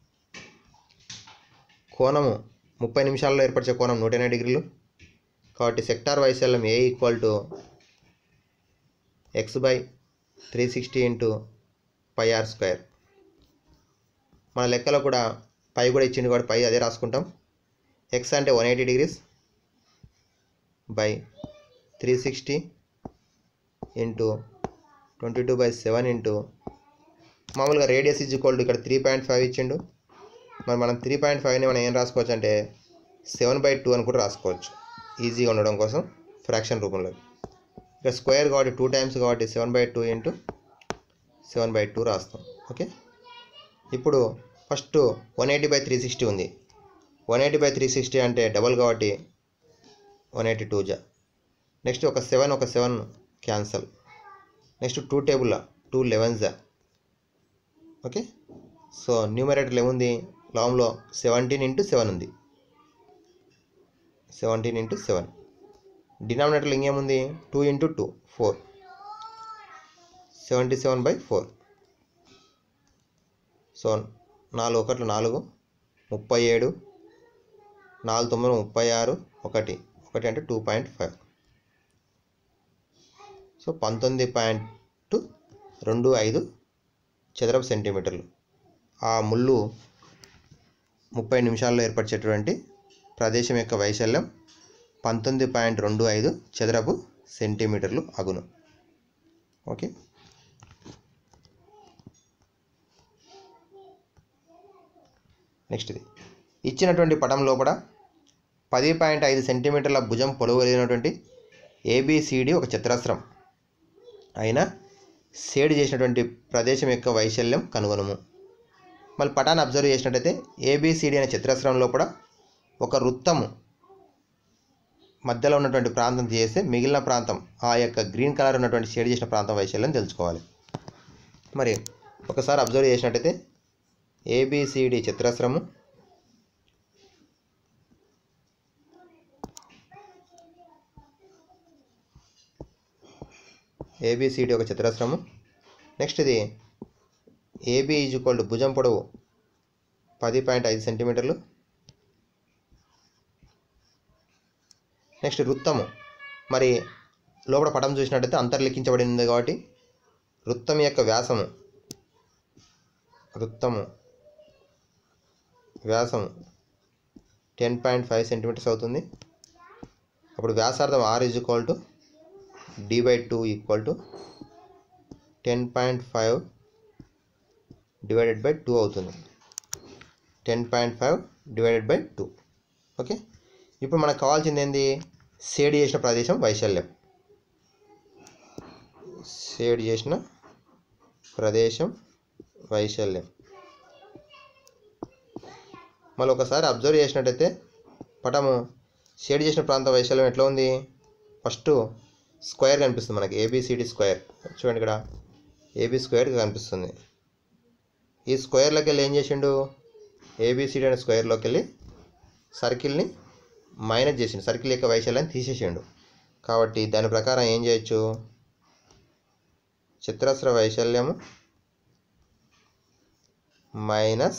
కోణము ముప్పై నిమిషాల్లో ఏర్పరిచే కోణం నూట ఎనభై డిగ్రీలు కాబట్టి సెక్టార్ వైశాల్యం A equal to X by three sixty into pi R square మన లెక్కలో కూడా పై కూడా ఇచ్చింది కాబట్టి పై అదే రాసుకుంటాం ఎక్స్ అంటే one eighty degrees by three sixty into twenty two by seven into మామూలుగా రేడియస్ ఇజ్ ఈక్వల్ టు ఇక్కడ త్రీ పాయింట్ ఫైవ్ ఇచ్చిండు మరి మనం త్రీ పాయింట్ ఫైవ్ని మనం ఏం రాసుకోవచ్చు అంటే సెవెన్ బై టూ అని కూడా రాసుకోవచ్చు ఈజీగా ఉండడం కోసం ఫ్రాక్షన్ రూపంలో ఇక్కడ స్క్వేర్ కాబట్టి టూ టైమ్స్ కాబట్టి seven by two into seven by two రాస్తాం ఓకే ఇప్పుడు first one eighty by three sixty ఉంది one eighty by three sixty అంటే డబల్ కాబట్టి వన్ ఎయిటీ టూ జా నెక్స్ట్ ఒక సెవెన్ ఒక seven cancel next two table two లెవెన్జా okay so న్యూమరేటర్లో ఏముంది లాంగ్లో సెవెంటీన్ ఇంటూ సెవెన్ ఉంది సెవెంటీన్ ఇంటూ సెవెన్ డినామినేటర్లో ఇంకేముంది two into two four seventy seven by four so నాలుగు ఒకట్లు నాలుగు ముప్పై ఏడు నాలుగు తొమ్మిది ముప్పై ఆరు ఒకటి ఒకటి అంటే టూ పాయింట్ ఫైవ్ సో పంతొమ్మిది పాయింట్ రెండు ఐదు చదరపు సెంటీమీటర్లు ఆ ముళ్ళు ముప్పై నిమిషాల్లో ఏర్పరిచేటువంటి ప్రదేశం యొక్క వైశాల్యం పంతొమ్మిది పాయింట్ రెండు ఐదు చదరపు సెంటీమీటర్లు అగును ఓకే నెక్స్ట్ ఇది ఇచ్చినటువంటి పటం లోపల పది పాయింట్ ఐదు సెంటీమీటర్ల భుజం పొడవు కలిగినటువంటి ఏబిసిడి ఒక చతురస్రం అయినా షేడ్ చేసినటువంటి ప్రదేశం యొక్క వైశాల్యం కనుగొనము మళ్ళీ పటాన్ని అబ్జర్వ్ చేసినట్టయితే ఏబిసిడి అనే చతురస్రం లోపల ఒక వృత్తము మధ్యలో ఉన్నటువంటి ప్రాంతం చేస్తే మిగిలిన ప్రాంతం ఆ యొక్క గ్రీన్ కలర్ ఉన్నటువంటి షేడ్ చేసిన ప్రాంతం వైశాల్యం తెలుసుకోవాలి మరి ఒకసారి అబ్జర్వ్ చేసినట్టయితే ఏబిసిడి చతురస్రము ఏబిసిడి ఒక చతురస్రము నెక్స్ట్ ఇది ఏబి ఈజ్ ఈక్వల్ టు భుజం పొడవు పది పాయింట్ ఐదు సెంటీమీటర్లు నెక్స్ట్ వృత్తము మరి లోపల పటం చూసినట్టయితే అంతర్లిఖించబడింది కాబట్టి వృత్తం యొక్క వ్యాసము వృత్తము వ్యాసము టెన్ పాయింట్ ఫైవ్ సెంటీమీటర్స్ అవుతుంది అప్పుడు వ్యాసార్థం R is equal to D by two equal to ten point five divided by two అవుతుంది ten point five divided by two okay ఇప్పుడు మనకు కావాల్సింది ఏంది షేడ్ చేసిన ప్రదేశం వైశాల్యం షేడ్ చేసిన ప్రదేశం వైశాల్యం మళ్ళీ ఒకసారి అబ్జర్వ్ చేసినట్టయితే పటము షేడ్ చేసిన ప్రాంత వైశాల్యం ఎట్లా ఉంది ఫస్ట్ స్క్వేర్ కనిపిస్తుంది మనకి ఏబిసిడి స్క్వేర్ చూడండి ఇక్కడ ఏబి స్క్వేర్ కనిపిస్తుంది ఈ స్క్వేర్లోకి వెళ్ళి ఏం చేసిండు ఏబిసిడి అనే స్క్వేర్లోకి వెళ్ళి సర్కిల్ని మైనస్ చేసిండు సర్కిల్ యొక్క వైశాల్యాన్ని తీసేసిండు కాబట్టి దాని ప్రకారం ఏం చేయొచ్చు చిత్రస్ర వైశాల్యము మైనస్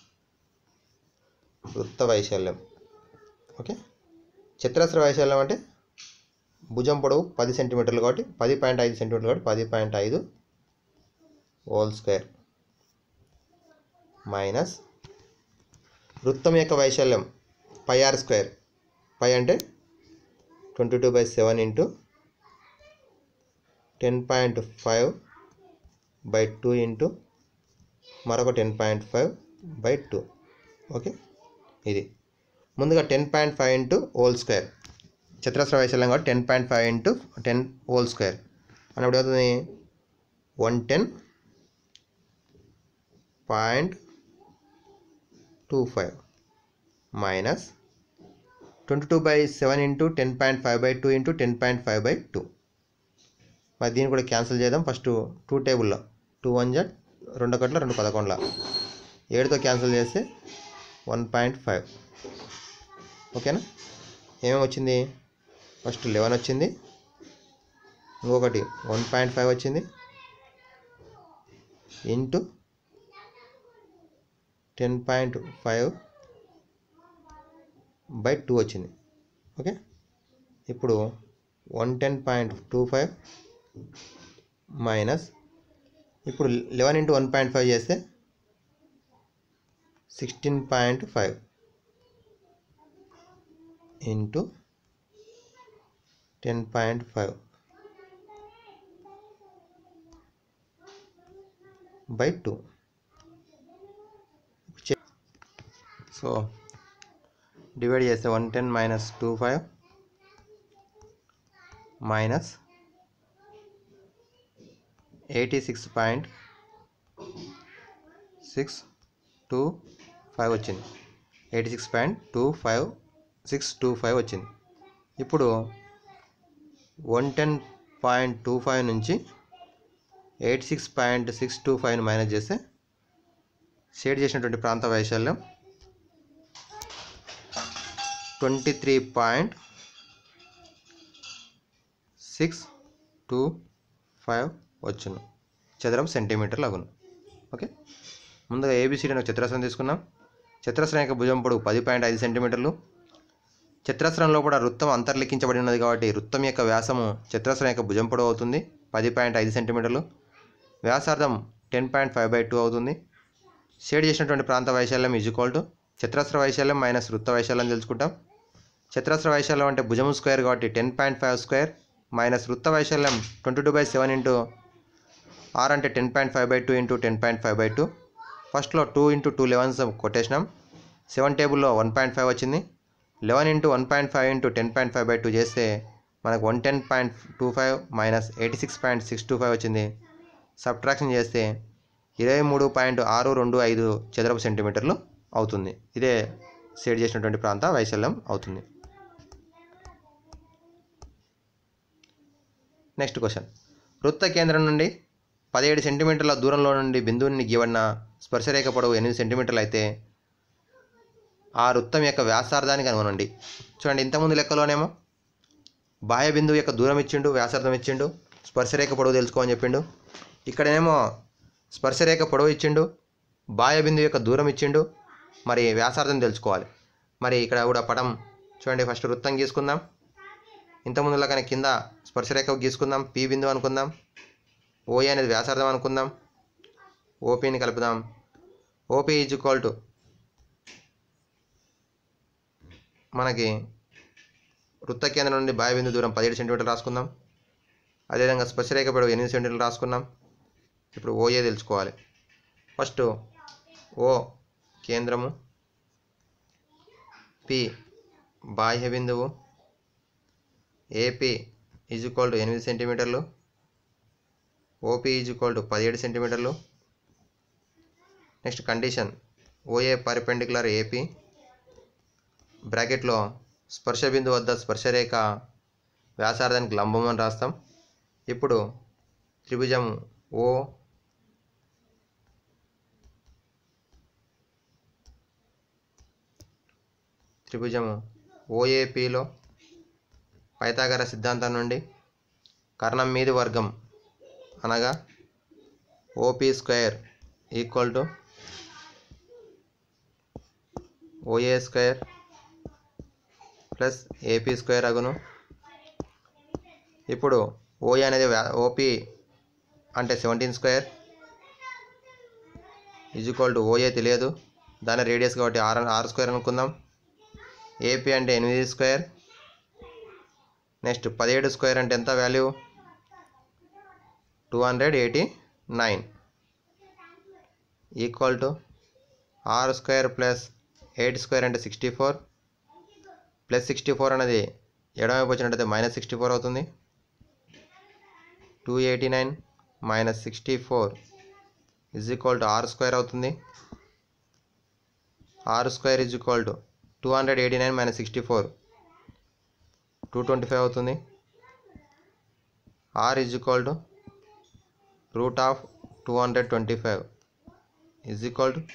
వృత్త వైశాల్యం ఓకే చిత్రస్ర వైశాల్యం అంటే భుజం పొడవు పది సెంటీమీటర్లు కాబట్టి పది పాయింట్ ఐదు సెంటీమీటర్లు కాబట్టి పది పాయింట్ ఐదు హోల్ స్క్వేర్ మైనస్ వృత్తం యొక్క వైశాల్యం పై ఆర్ స్క్వేర్ పై అంటే twenty two by seven into ten point five by two into మరొక ten point five by two okay ఇది ముందుగా ten point five into whole square చతురస్ర వైశాల్యం కాబట్టి ten point five into ten whole square అన్నప్పుడు అవుతుంది one ten point two five minus twenty two by seven into ten point five by two into ten point five by two మరి దీన్ని కూడా cancel చేద్దాం first two టేబుల్లో two one జా రెండు ఒకట్ల రెండు పదకొండుల ఏడుతో క్యాన్సిల్ చేస్తే వన్ పాయింట్ ఫైవ్ ఓకేనా ఏమేమి వచ్చింది ఫస్ట్ లెవెన్ వచ్చింది ఇంకొకటి వన్ పాయింట్ ఫైవ్ వచ్చింది into ten point five by two వచ్చింది ఓకే ఇప్పుడు one ten point two five minus ఇప్పుడు eleven into one point five చేస్తే sixteen point five into ten point five by two so divide చేస్తే one ten minus two five minus eighty six point six two five వచ్చింది eighty six point two five six two five వచ్చింది ఇప్పుడు one ten point two five నుంచి eight six point six two ఫైవ్ని minus చేస్తే shade చేసినటువంటి ప్రాంత వైశాల్యం twenty three point six two five వచ్చును చదరం సెంటీమీటర్లు అగును ఓకే ముందుగా ఏబిసిడి అనే చిత్రస్రం తీసుకున్నాం చిత్రస్రం యొక్క భుజం పొడవు పది పాయింట్ ఐదు సెంటీమీటర్లు చిత్రస్రంలో కూడా వృత్తం అంతర్లిఖించబడి ఉన్నది కాబట్టి వృత్తం యొక్క వ్యాసము చిత్రస్రం యొక్క భుజం పొడవు అవుతుంది పది పాయింట్ ఐదు సెంటీమీటర్లు వ్యాసార్థం ten point five by two అవుతుంది షేడ్ చేసినటువంటి ప్రాంత వైశాల్యం ఈజ్ ఈక్వల్ టు చిత్రస్ర వైశాల్యం మైనస్ వృత్త వైశాల్యం తెలుసుకుంటాం చిత్రస్ర వైశాల్యం అంటే భుజం స్క్వేర్ కాబట్టి ten point five square minus వృత్త వైశాల్యం twenty two by seven into R అంటే ten point five by two into ten point five by two ఫస్ట్లో టూ ఇంటూ టూ లెవెన్స్ కొట్టేసినాం సెవెన్ టేబుల్లో వన్ పాయింట్ ఫైవ్ వచ్చింది eleven into one point five into ten point five by two చేస్తే మనకు one ten point two five minus eighty six point six two five వచ్చింది subtraction చేస్తే ఇరవై మూడు point ఆరు రెండు ఐదు చదరపు సెంటీమీటర్లు అవుతుంది ఇదే షేడ్ చేసినటువంటి ప్రాంత వైశాల్యం అవుతుంది నెక్స్ట్ క్వశ్చన్ వృత్త కేంద్రం నుండి పదిహేడు సెంటీమీటర్ల దూరంలో నుండి బిందువుని గీవన్న స్పర్శరేఖ పొడవు ఎనిమిది సెంటీమీటర్లు అయితే ఆ వృత్తం యొక్క వ్యాసార్థాన్ని కనుగొనండి చూడండి ఇంతకుముందు లెక్కలోనేమో బాహ్య బిందువు యొక్క దూరం ఇచ్చిండు వ్యాసార్థం ఇచ్చిండు స్పర్శరేఖ పొడవు తెలుసుకోమని చెప్పిండు ఇక్కడేమో స్పర్శరేఖ పొడవు ఇచ్చిండు బాహ్య బిందువు యొక్క దూరం ఇచ్చిండు మరి వ్యాసార్థం తెలుసుకోవాలి మరి ఇక్కడ కూడా పటం చూడండి ఫస్ట్ వృత్తం గీసుకుందాం ఇంతకుముందులాగానే కింద స్పర్శరేఖ గీసుకుందాం పి బిందువు అనుకుందాం ఓఏ అనేది వ్యాసార్థం అనుకుందాం ఓపీని కలుపుదాం ఓపీ ఈజ్ ఈక్వల్ టు మనకి వృత్త కేంద్రం నుండి బాహ్య బిందు దూరం పదిహేడు సెంటీమీటర్లు రాసుకుందాం అదేవిధంగా స్పర్శరేఖ పొడవు ఎనిమిది సెంటీమీటర్లు రాసుకున్నాం ఇప్పుడు ఓఏ తెలుసుకోవాలి ఫస్ట్ ఓ కేంద్రము పి బాహ్య బిందువు ఏపీ ఈజ్ ఈక్వల్ టు ఎనిమిది సెంటీమీటర్లు ఓపీ ఈజ్ ఈక్వల్ టు పదిహేడు సెంటీమీటర్లు next condition OA perpendicular AP బ్రాకెట్లో స్పర్శ బిందు వద్ద స్పర్శరేఖ వ్యాసార్థానికి లంబం అని రాస్తాం ఇప్పుడు త్రిభుజం ఓ త్రిభుజము ఓఏపిలో పైతాగర సిద్ధాంతం నుండి కర్ణం మీది వర్గం అనగా OP square equal to OA square plus AP square అగును ఇప్పుడు ఓఏ అనేది ఓపీ అంటే seventeen square is equal to OA తెలియదు దాని రేడియస్ కాబట్టి ఆర్ ఆర్ స్క్వేర్ అనుకుందాం ఏపీ అంటే ఎనిమిది స్క్వేర్ నెక్స్ట్ పదిహేడు స్క్వేర్ అంటే ఎంత value two hundred eighty nine equal to R square plus eight square అంటే sixty four plus sixty four అనేది ఎడమవైపు వచ్చినట్టయితే మైనస్ సిక్స్టీ ఫోర్ అవుతుంది two eighty nine minus sixty four is equal to R square అవుతుంది R square is equal to two hundred eighty nine minus sixty four two twenty five అవుతుంది R is equal to root of two hundred twenty five is equal to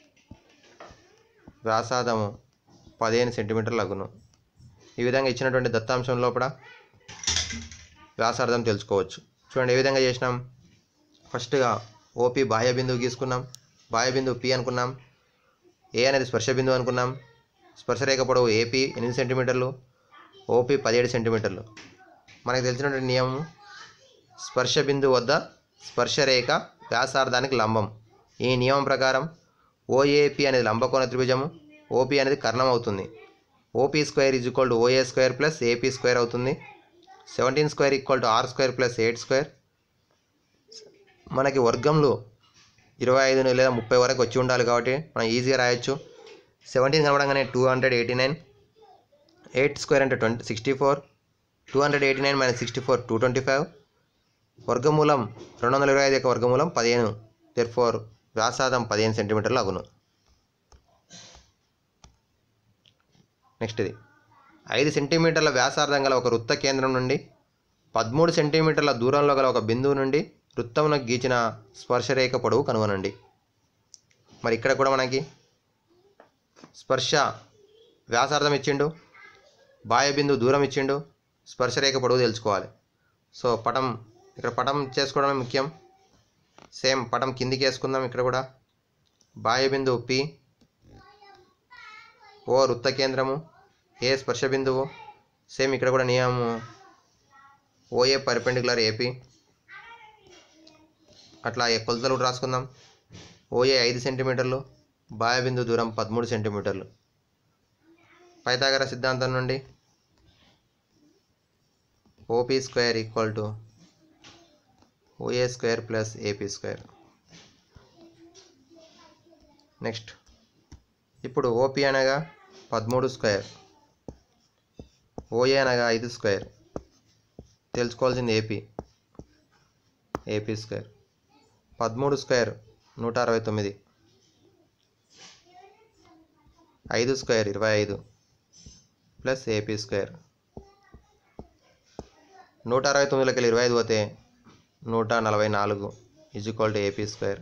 వ్యాసాదము పదిహేను సెంటీమీటర్లు అగును ఈ విధంగా ఇచ్చినటువంటి దత్తాంశం లోపల వ్యాసార్థం తెలుసుకోవచ్చు చూడండి ఏ విధంగా చేసినాం ఫస్ట్గా ఓపీ బాహ్య బిందువు గీసుకున్నాం బాహ్య బిందువు పి అనుకున్నాం ఏ అనేది స్పర్శ బిందువు అనుకున్నాం స్పర్శరేఖ పొడవు ఏపీ ఎనిమిది సెంటీమీటర్లు ఓపీ పదిహేడు సెంటీమీటర్లు మనకు తెలిసినటువంటి నియమం స్పర్శ బిందువు వద్ద స్పర్శరేఖ వ్యాసార్థానికి లంబం ఈ నియమం ప్రకారం ఓఏపి అనేది లంబకోణ త్రిభుజము ఓపీ అనేది కర్ణం అవుతుంది OP square is equal to OA square plus AP square అవుతుంది seventeen square equal to R square plus eight square మనకి వర్గంలో ఇరవై ఐదు లేదా ముప్పై వరకు వచ్చి ఉండాలి కాబట్టి మనం ఈజీగా రాయొచ్చు సెవెంటీన్ కనబడంగానే two hundred eighty nine eight square అంటే twenty sixty four two hundred eighty nine minus sixty four two twenty five వర్గమూలం రెండు వందల ఇరవై ఐదు యొక్క వర్గమూలం పదిహేను తెర్ ఫోర్ వ్యాసాదం పదిహేను సెంటీమీటర్లు అగును నెక్స్ట్ ఇది ఐదు సెంటీమీటర్ల వ్యాసార్థం గల ఒక వృత్త కేంద్రం నుండి పదమూడు సెంటీమీటర్ల దూరంలో గల ఒక బిందువు నుండి వృత్తమునకు గీచిన స్పర్శరేఖ పొడవు కనుగొనండి మరి ఇక్కడ కూడా మనకి స్పర్శ వ్యాసార్థం ఇచ్చిండు బాహ్య బిందువు దూరం ఇచ్చిండు స్పర్శరేఖ పొడవు తెలుసుకోవాలి సో పటం ఇక్కడ పటం చేసుకోవడమే ముఖ్యం సేమ్ పటం కిందికి వేసుకుందాం ఇక్కడ కూడా బాహ్య బిందువు పి ఓ వృత్త కేంద్రము ఏ స్పర్శ బిందువు సేమ్ ఇక్కడ కూడా నియమము ఓఏ పర్పెండికులర్ ఏపీ అట్లా ఏ కొలతలు కూడా రాసుకుందాం ఓఏ ఐదు సెంటీమీటర్లు బాహ్య బిందువు దూరం పదమూడు సెంటీమీటర్లు పైతాగర సిద్ధాంతం నుండి OP square equal to OA square plus AP square next ఇప్పుడు ఓపీ అనగా పదమూడు స్క్వేర్ ఓఏ అనగా ఐదు స్క్వేర్ తెలుసుకోవాల్సింది ఏపీ ఏపీ స్క్వేర్ పదమూడు స్క్వేర్ నూట అరవై తొమ్మిది ఐదు స్క్వేర్ ఇరవై ఐదు ప్లస్ ఏపీ స్క్వేర్ నూట అరవై తొమ్మిదిలోకి వెళ్ళి ఇరవై ఐదు పోతే నూట నలభై నాలుగు is equal to AP square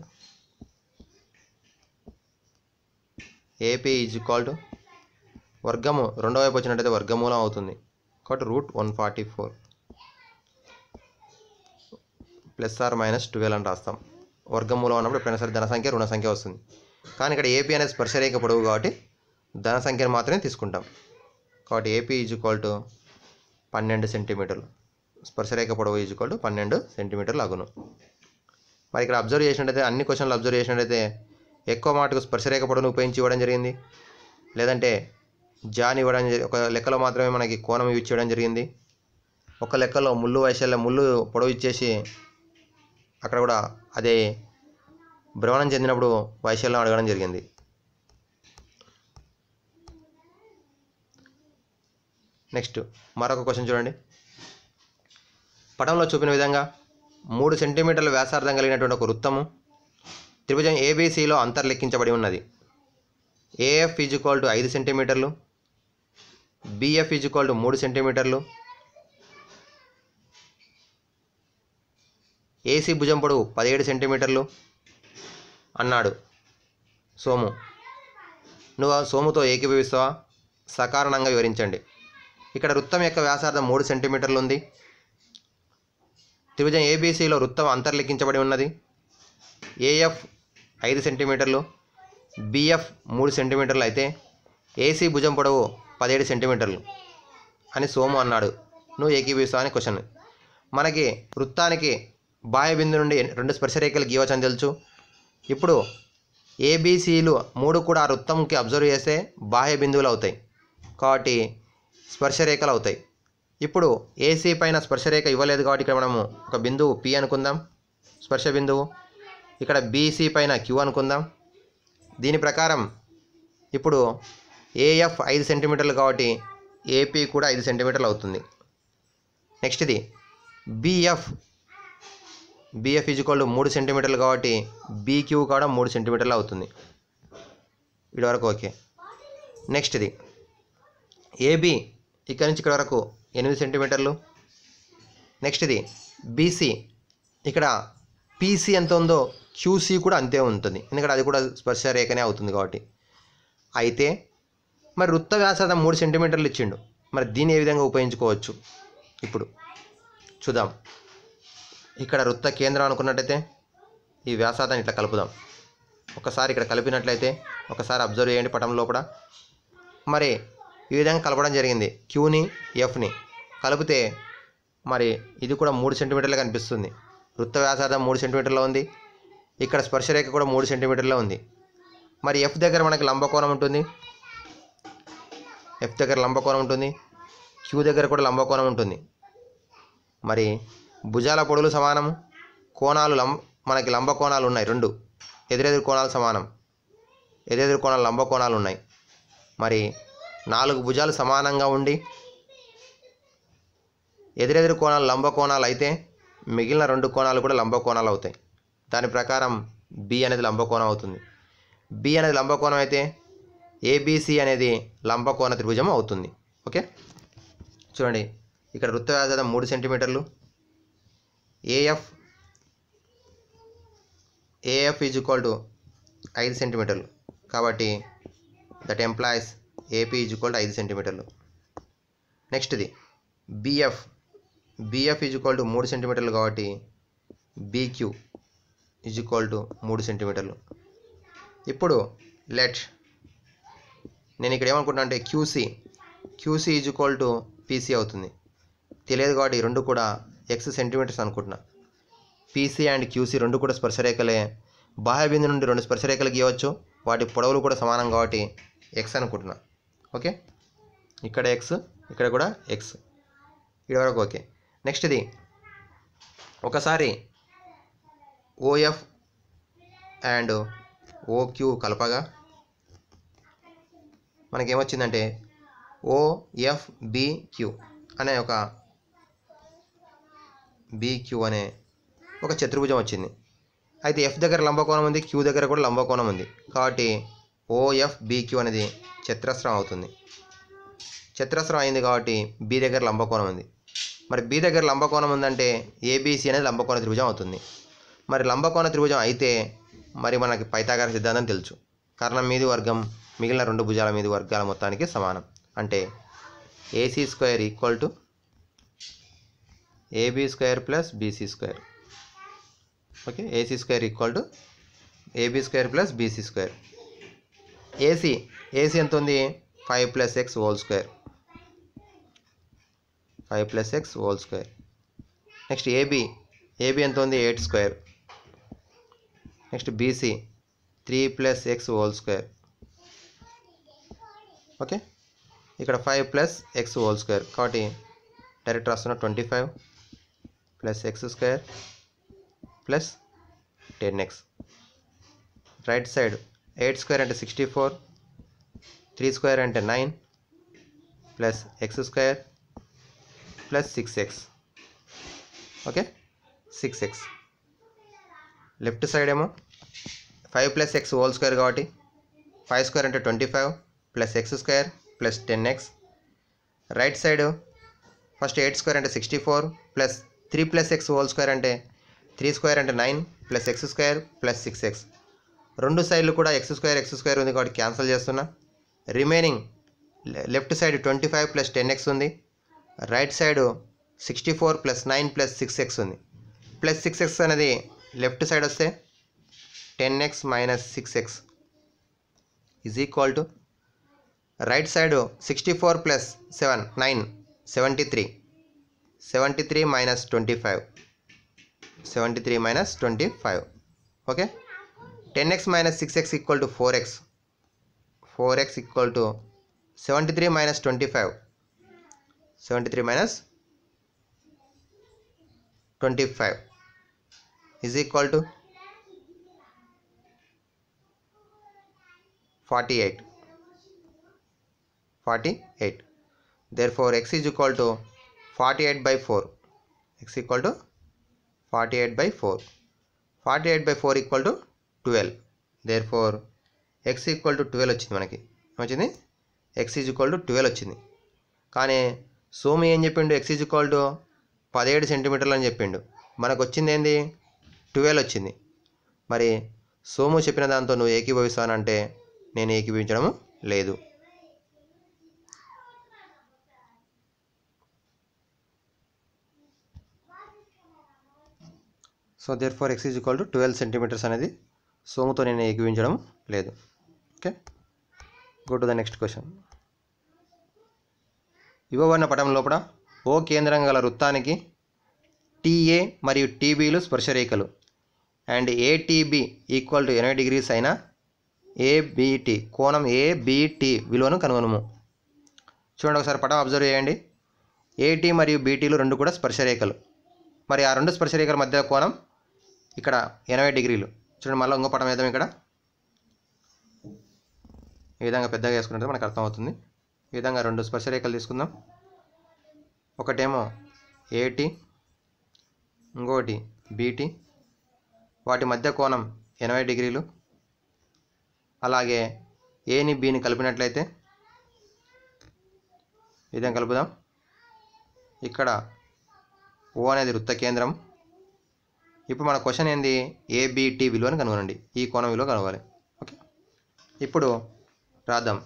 AP is equal to వర్గము రెండో వైపు వచ్చినట్టయితే వర్గమూలం అవుతుంది కాబట్టి root one forty four plus or minus twelve అని రాస్తాం వర్గమూలం అన్నప్పుడు ఎప్పుడైనా సరే ధన సంఖ్య రుణ సంఖ్య వస్తుంది కానీ ఇక్కడ ఏపీ అనేది స్పర్శరేఖ పొడవు కాబట్టి ధన సంఖ్యను మాత్రమే తీసుకుంటాం కాబట్టి ఏపీ ఈజ్ ఈక్వల్ టు పన్నెండు సెంటీమీటర్లు స్పర్శరేఖ పొడవు ఈజ్ ఈక్వల్ టు పన్నెండు సెంటీమీటర్లు అగును మరి ఇక్కడ అబ్జర్వ్ చేసినట్టయితే అన్ని క్వశ్చన్లు అబ్జర్వ్ చేసినట్టయితే ఎక్కువ మాటకు స్పర్శరేఖ పొడవును ఉపయోగించి ఇవ్వడం జరిగింది లేదంటే జాన్ ఇవ్వడం జరి- ఒక లెక్కలో మాత్రమే మనకి కోణం ఇచ్చేయడం జరిగింది ఒక లెక్కలో ముళ్ళు వైశాల్యం ముళ్ళు పొడవు ఇచ్చేసి అక్కడ కూడా అదే భ్రమణం చెందినప్పుడు వైశాల్యం అడగడం జరిగింది నెక్స్ట్ మరొక క్వశ్చన్ చూడండి పటంలో చూపిన విధంగా మూడు సెంటీమీటర్ల వ్యాసార్థం కలిగినటువంటి ఒక వృత్తము త్రిభుజం ఏబీసీలో అంతర్లెక్కించబడి ఉన్నది ఏఎఫ్ ఈజ్ ఈక్వల్ టు ఐదు సెంటీమీటర్లు బిఎఫ్ ఈజ్ ఈక్వల్ టు మూడు సెంటీమీటర్లు ఏసీ భుజం పొడవు పదిహేడు సెంటీమీటర్లు అన్నాడు సోము నువ్వు ఆ సోముతో ఏకీభవిస్తావా సకారణంగా వివరించండి ఇక్కడ వృత్తం యొక్క వ్యాసార్థం మూడు సెంటీమీటర్లు ఉంది త్రిభుజం ఏబీసీలో వృత్తం అంతర్లిఖించబడి ఉన్నది ఏఎఫ్ ఐదు సెంటీమీటర్లు బిఎఫ్ మూడు సెంటీమీటర్లు అయితే ఏసీ భుజం పొడవు పదిహేడు సెంటీమీటర్లు అని సోము అన్నాడు నువ్వు ఏకీభవిస్తావు అని క్వశ్చన్ మనకి వృత్తానికి బాహ్య బిందు నుండి రెండు స్పర్శరేఖలు గీయవచ్చని తెలుసు ఇప్పుడు ఏబీసీలు మూడు కూడా ఆ వృత్తంకి అబ్జర్వ్ చేస్తే బాహ్య బిందువులు అవుతాయి కాబట్టి స్పర్శరేఖలు అవుతాయి ఇప్పుడు ఏసీ పైన స్పర్శరేఖ ఇవ్వలేదు కాబట్టి ఇక్కడ మనము ఒక బిందువు పి అనుకుందాం స్పర్శ బిందువు ఇక్కడ బీసీ పైన క్యూ అనుకుందాం దీని ప్రకారం ఇప్పుడు ఏఎఫ్ ఐదు సెంటీమీటర్లు కాబట్టి ఏపీ కూడా ఐదు సెంటీమీటర్లు అవుతుంది నెక్స్ట్ ఇది బిఎఫ్ బిఎఫ్ ఈజ్వల్ మూడు సెంటీమీటర్లు కాబట్టి బీక్యూ కూడా మూడు సెంటీమీటర్లు అవుతుంది ఇటు వరకు ఓకే నెక్స్ట్ ఇది ఏబి ఇక్కడ నుంచి ఇక్కడ వరకు ఎనిమిది సెంటీమీటర్లు నెక్స్ట్ ఇది బీసీ ఇక్కడ పీసీ ఎంత ఉందో క్యూసీ కూడా అంతే ఉంటుంది ఎందుకంటే అది కూడా స్పర్శ రేఖనే అవుతుంది కాబట్టి అయితే మరి వృత్త వ్యాసార్థం మూడు సెంటీమీటర్లు ఇచ్చిండు మరి దీన్ని ఏ విధంగా ఉపయోగించుకోవచ్చు ఇప్పుడు చూద్దాం ఇక్కడ వృత్త కేంద్రం అనుకున్నట్టయితే ఈ వ్యాసార్థాన్ని ఇట్లా కలుపుదాం ఒకసారి ఇక్కడ కలిపినట్లయితే ఒకసారి అబ్జర్వ్ చేయండి పటం లోపల మరి ఈ విధంగా కలపడం జరిగింది క్యూని ఎఫ్ని కలిపితే మరి ఇది కూడా మూడు సెంటీమీటర్లు కనిపిస్తుంది వృత్త వ్యాసార్థం మూడు సెంటీమీటర్లో ఉంది ఇక్కడ స్పర్శరేఖ కూడా మూడు సెంటీమీటర్లో ఉంది మరి ఎఫ్ దగ్గర మనకి లంబకోణం ఉంటుంది ఎఫ్ దగ్గర లంబకోణం ఉంటుంది క్యూ దగ్గర కూడా లంబకోణం ఉంటుంది మరి భుజాల పొడులు సమానం కోణాలు లం మనకి లంబ కోణాలు ఉన్నాయి రెండు ఎదురెదురు కోణాలు సమానం ఎదురెదురు కోణాలు లంబ కోణాలు ఉన్నాయి మరి నాలుగు భుజాలు సమానంగా ఉండి ఎదురెదురు కోణాలు లంబ కోణాలు అయితే మిగిలిన రెండు కోణాలు కూడా లంబ కోణాలు అవుతాయి దాని ప్రకారం బి అనేది లంబకోణం అవుతుంది బి అనేది లంబకోణం అయితే ఏబిసి అనేది లంబకోణ త్రిభుజం అవుతుంది ఓకే చూడండి ఇక్కడ వృత్త వ్యాసార్థం మూడు సెంటీమీటర్లు AF AF is equal to ఐదు సెంటీమీటర్లు కాబట్టి that implies AP is equal to ఐదు సెంటీమీటర్లు నెక్స్ట్ది BF BF is equal to మూడు సెంటీమీటర్లు కాబట్టి బీక్యూ ఈజ్ ఈక్వల్ టు మూడు సెంటీమీటర్లు ఇప్పుడు లెట్ నేను ఇక్కడ ఏమనుకుంటున్నా అంటే QC QC is equal to PC అవుతుంది తెలియదు కాబట్టి ఈ రెండు కూడా ఎక్స్ సెంటీమీటర్స్ అనుకుంటున్నా పీసీ అండ్ క్యూసీ రెండు కూడా స్పర్శరేఖలే బాహ్య బిందు నుండి రెండు స్పర్శరేఖలు గీయవచ్చు వాటి పొడవులు కూడా సమానం కాబట్టి ఎక్స్ అనుకుంటున్నా ఓకే ఇక్కడ ఎక్స్ ఇక్కడ కూడా ఎక్స్ ఇది వరకు ఓకే నెక్స్ట్ ఇది ఒకసారి ఓఎఫ్ అండ్ ఓక్యూ కలపగా మనకేమొచ్చిందంటే ఓఎఫ్బిక్యూ అనే ఒక బీక్యూ అనే ఒక చతుర్భుజం వచ్చింది అయితే ఎఫ్ దగ్గర లంబకోణం ఉంది క్యూ దగ్గర కూడా లంబకోణం ఉంది కాబట్టి ఓఎఫ్ బీక్యూ అనేది చతురస్రం అవుతుంది చతురస్రం అయింది కాబట్టి బి దగ్గర లంబకోణం ఉంది మరి బి దగ్గర లంబకోణం ఉందంటే ఏబీసీ అనేది లంబకోణ త్రిభుజం అవుతుంది మరి లంబకోణ త్రిభుజం అయితే మరి మనకి పైతాగార సిద్ధాంతం తెలుసు కర్ణం మీది వర్గం మిగిలిన రెండు భుజాల మీది వర్గాల మొత్తానికి సమానం అంటే AC square equal to AB square plus BC square okay AC square equal to AB square plus BC square AC AC ఎంత ఉంది five plus x whole square five plus x whole square next AB AB ఎంత ఉంది eight square next BC three plus x whole square okay ఇక్కడ five plus x whole square కాబట్టి direct రాస్తున్న twenty five plus x square plus ten x right side eight square అంటే sixty four three square అంటే nine plus x square plus six x okay six x left side ఏమో five plus x whole square కాబట్టి five square అంటే twenty five plus x square plus ten x right side first eight square అంటే sixty four plus three plus x whole square అంటే three square అంటే nine plus x square plus six x రెండు సైడ్లు కూడా X square X square ఉంది కాబట్టి cancel చేస్తున్నా remaining left side twenty five plus ten x ఉంది right side sixty four plus nine plus six x ఉంది plus six x అనేది left side వస్తే ten x minus six x is equal to right side sixty four plus seven nine seventy three seventy three minus twenty five seventy three minus twenty five okay ten x minus six x equal to four x four x equal to seventy three minus twenty five seventy three minus twenty five is equal to forty eight forty eight therefore x is equal to forty eight by four x equal to forty eight by four forty eight by four equal to twelve therefore x equal to twelve వచ్చింది మనకి ఏమొచ్చింది x is equal to twelve వచ్చింది కానీ సోము ఏం చెప్పిండు X is equal to పదిహేడు సెంటీమీటర్లు అని చెప్పిండు మనకు వచ్చింది ఏంది ట్వెల్వ్ వచ్చింది మరి సోము చెప్పిన దాంతో నువ్వు ఏకీభవిస్తానంటే నేను ఏకీభవించడం లేదు so therefore x is equal to twelve centimeters అనేది సోముతో నేను ఏకీవించడం లేదు okay go to the next question ఇవ్వబడిన పటం లోపల ఓ కేంద్రం గల వృత్తానికి టీఏ మరియు టీబీలు స్పర్శరేఖలు అండ్ ఏటీబీ ఈక్వల్ టు ఎనభై డిగ్రీస్ అయిన ఏబిటి కోణం ఏబిటి విలువను కనుగొనము చూడండి ఒకసారి పటం అబ్జర్వ్ చేయండి ఏటీ మరియు బీటీలు రెండు కూడా స్పర్శరేఖలు మరి ఆ రెండు స్పర్శరేఖల మధ్య కోణం ఇక్కడ ఎనభై డిగ్రీలు చూడండి మళ్ళీ ఇంకో పటం వేద్దాం ఇక్కడ ఈ విధంగా పెద్దగా వేసుకుంటే మనకు అర్థమవుతుంది ఈ విధంగా రెండు స్పర్శరేఖలు తీసుకుందాం ఒకటేమో ఏటి ఇంకోటి బీటీ వాటి మధ్య కోణం ఎనభై డిగ్రీలు అలాగే ఏని బీని కలిపినట్లయితే ఈ విధంగా కలుపుదాం ఇక్కడ ఓ అనేది వృత్త కేంద్రం ఇప్పుడు మన క్వశ్చన్ ఏంది ఏబిటి విలువను కనుగొనండి ఈ కోణం విలువ కనుగొనాలి ఓకే ఇప్పుడు రాద్దాం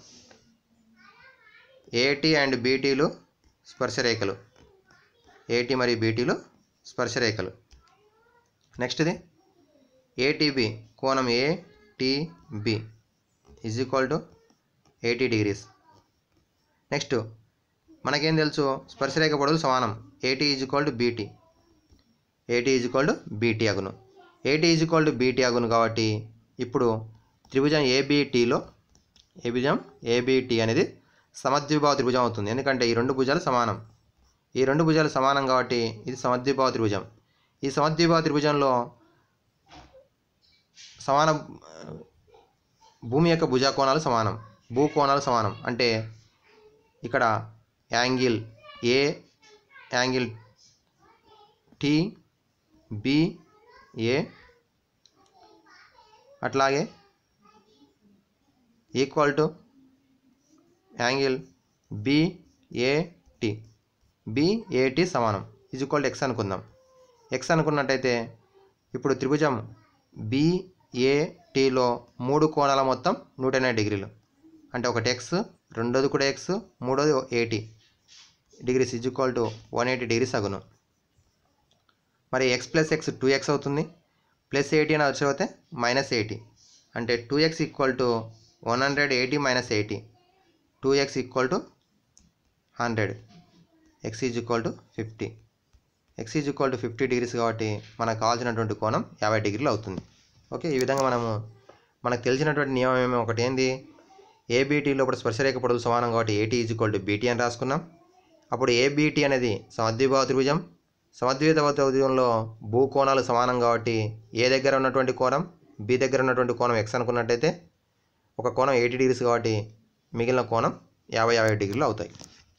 ఏటీ అండ్ బీటీలు స్పర్శరేఖలు ఏటీ మరియు బీటీలు స్పర్శరేఖలు నెక్స్ట్ది ఏటీబీ కోణం ATB is equal to eighty degrees next మనకేం తెలుసు స్పర్శరేఖ పొడవులు సమానం AT is equal to BT AT is equal to BT అగును AT is equal to BT అగును కాబట్టి ఇప్పుడు త్రిభుజం ఏబిటీలో ఏబిజం ఏబిటి అనేది సమద్విభావ త్రిభుజం అవుతుంది ఎందుకంటే ఈ రెండు భుజాలు సమానం ఈ రెండు భుజాలు సమానం కాబట్టి ఇది సమద్విభావ త్రిభుజం ఈ సమద్విభావ త్రిభుజంలో సమాన భూమి యొక్క భుజ కోణాలు సమానం భూ కోణాలు సమానం అంటే ఇక్కడ angle A angle T B A అట్లాగే equal to angle BAT BAT సమానం ఈజ్ ఈక్వల్ టు ఎక్స్ అనుకుందాం ఎక్స్ అనుకున్నట్టయితే ఇప్పుడు త్రిభుజం బిఏటిలో మూడు కోణాల మొత్తం నూట ఎనభై డిగ్రీలు అంటే ఒకటి ఎక్స్ రెండోది కూడా ఎక్స్ మూడోది eighty degrees is equal to one eighty degrees అగును మరి x plus x two x అవుతుంది ప్లస్ ఎయిటీ అని వచ్చిపోతే మైనస్ ఎయిటీ అంటే two x equal to one hundred eighty minus eighty two x equal to hundred x is equal to fifty x is equal to fifty degrees కాబట్టి మనకు కావాల్సినటువంటి కోణం యాభై డిగ్రీలు అవుతుంది ఓకే ఈ విధంగా మనము మనకు తెలిసినటువంటి నియమం ఏమో ఒకటి ఏంది ఏబీటీ లోపల స్పర్శరేఖ పొడవులు సమానం కాబట్టి ఏటీ ఈజ్ ఈక్వల్ టు బీటీ అని రాసుకున్నాం అప్పుడు ఏబీటీ అనేది సమద్విభావ త్రిభుజం సమద్విభావ త్రిభుజంలో భూకోణాలు సమానం కాబట్టి ఏ దగ్గర ఉన్నటువంటి కోణం బి దగ్గర ఉన్నటువంటి కోణం ఎక్స్ అనుకున్నట్టయితే ఒక కోణం ఎయిటీ డిగ్రీస్ కాబట్టి మిగిలిన కోణం యాభై యాభై డిగ్రీలు అవుతాయి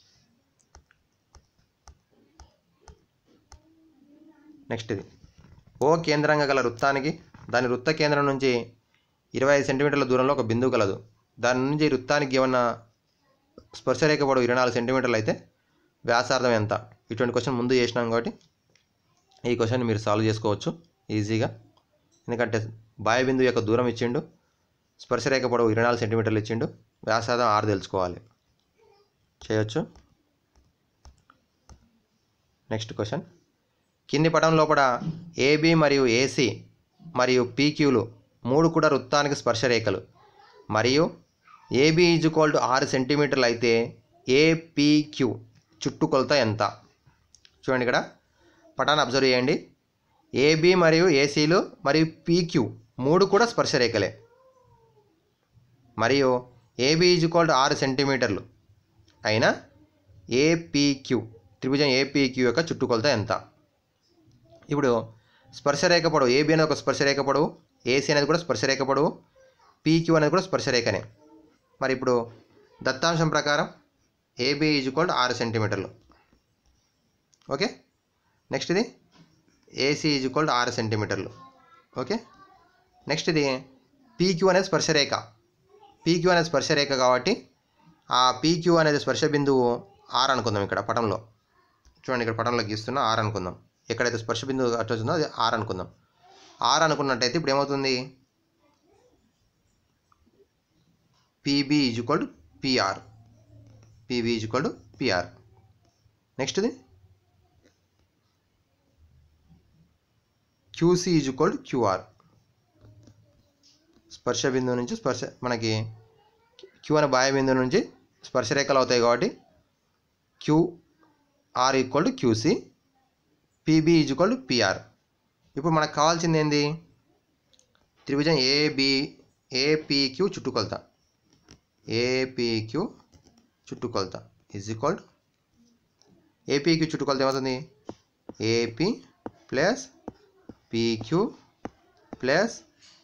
నెక్స్ట్ ఇది ఓ కేంద్రంగా గల వృత్తానికి దాని వృత్త కేంద్రం నుంచి ఇరవై ఐదు సెంటీమీటర్ల దూరంలో ఒక బిందువు కలదు దాని నుంచి వృత్తానికి ఏమన్నా స్పర్శరేఖ పొడవు ఇరవై నాలుగు సెంటీమీటర్లు అయితే వ్యాసార్థం ఎంత ఇటువంటి క్వశ్చన్ ముందు చేసినాం కాబట్టి ఈ క్వశ్చన్ మీరు సాల్వ్ చేసుకోవచ్చు ఈజీగా ఎందుకంటే బాయ బిందువు యొక్క దూరం ఇచ్చిండు స్పర్శరేఖ పొడవు ఇరవై నాలుగు సెంటీమీటర్లు ఇచ్చిండు వ్యాసార్థం ఆరు తెలుసుకోవాలి చేయొచ్చు నెక్స్ట్ క్వశ్చన్ కింది పటం లోపల ఏబి మరియు ఏసి మరియు పీక్యూలు మూడు కూడా వృత్తానికి స్పర్శరేఖలు మరియు ఏబి ఈజ్ ఈక్వల్ టు ఆరు సెంటీమీటర్లు అయితే ఏపీక్యూ చుట్టుకొలత ఎంత చూడండి ఇక్కడ పటాన్ని అబ్జర్వ్ చేయండి ఏబి మరియు ఏసీలు మరియు పీక్యూ మూడు కూడా స్పర్శరేఖలే మరియు ఏబి ఈజ్ ఈక్వల్ టు ఆరు సెంటీమీటర్లు అయినా ఏపీక్యూ త్రిభుజం ఏపీక్యూ యొక్క చుట్టుకొలత ఎంత ఇప్పుడు స్పర్శరేఖ పొడవు ఏబి అనేది ఒక స్పర్శరేఖ పొడవు ఏసీ అనేది కూడా స్పర్శరేఖ పొడవు పీక్యూ అనేది కూడా స్పర్శరేఖనే మరి ఇప్పుడు దత్తాంశం ప్రకారం ఏబి ఈజ్ ఈక్వల్ టు ఆరు సెంటీమీటర్లు ఓకే నెక్స్ట్ ఇది ఏసీ ఈజ్ ఈక్వల్ టు ఆరు సెంటీమీటర్లు ఓకే నెక్స్ట్ ఇది పీక్యూ అనేది స్పర్శరేఖ పీక్యూ అనేది స్పర్శరేఖ కాబట్టి ఆ పీక్యూ అనేది స్పర్శ బిందువు ఆర్ అనుకుందాం ఇక్కడ పటంలో చూడండి ఇక్కడ పటంలో గీస్తున్న ఆర్ అనుకుందాం ఎక్కడైతే స్పర్శ బిందువు అటు వచ్చిందో అది ఆర్ అనుకుందాం ఆర్ అనుకున్నట్టయితే ఇప్పుడు ఏమవుతుంది PB is equal to PR PB is equal to PR నెక్స్ట్ది QC is equal to QR స్పర్శ బిందువు నుంచి స్పర్శ మనకి క్యూ అనే బాహ్య బిందువు నుంచి స్పర్శరేఖలు అవుతాయి కాబట్టి Q R equal to QC PB is equal to PR ఇప్పుడు మనకు కావాల్సింది ఏంది త్రిభుజం ఏబి ఏపీక్యూ చుట్టుకొలత ఏపీక్యూ చుట్టుకొలత ఈజ్ ఈక్వల్ ఏపీక్యూ చుట్టుకొలత ఏమవుతుంది AP plus PQ plus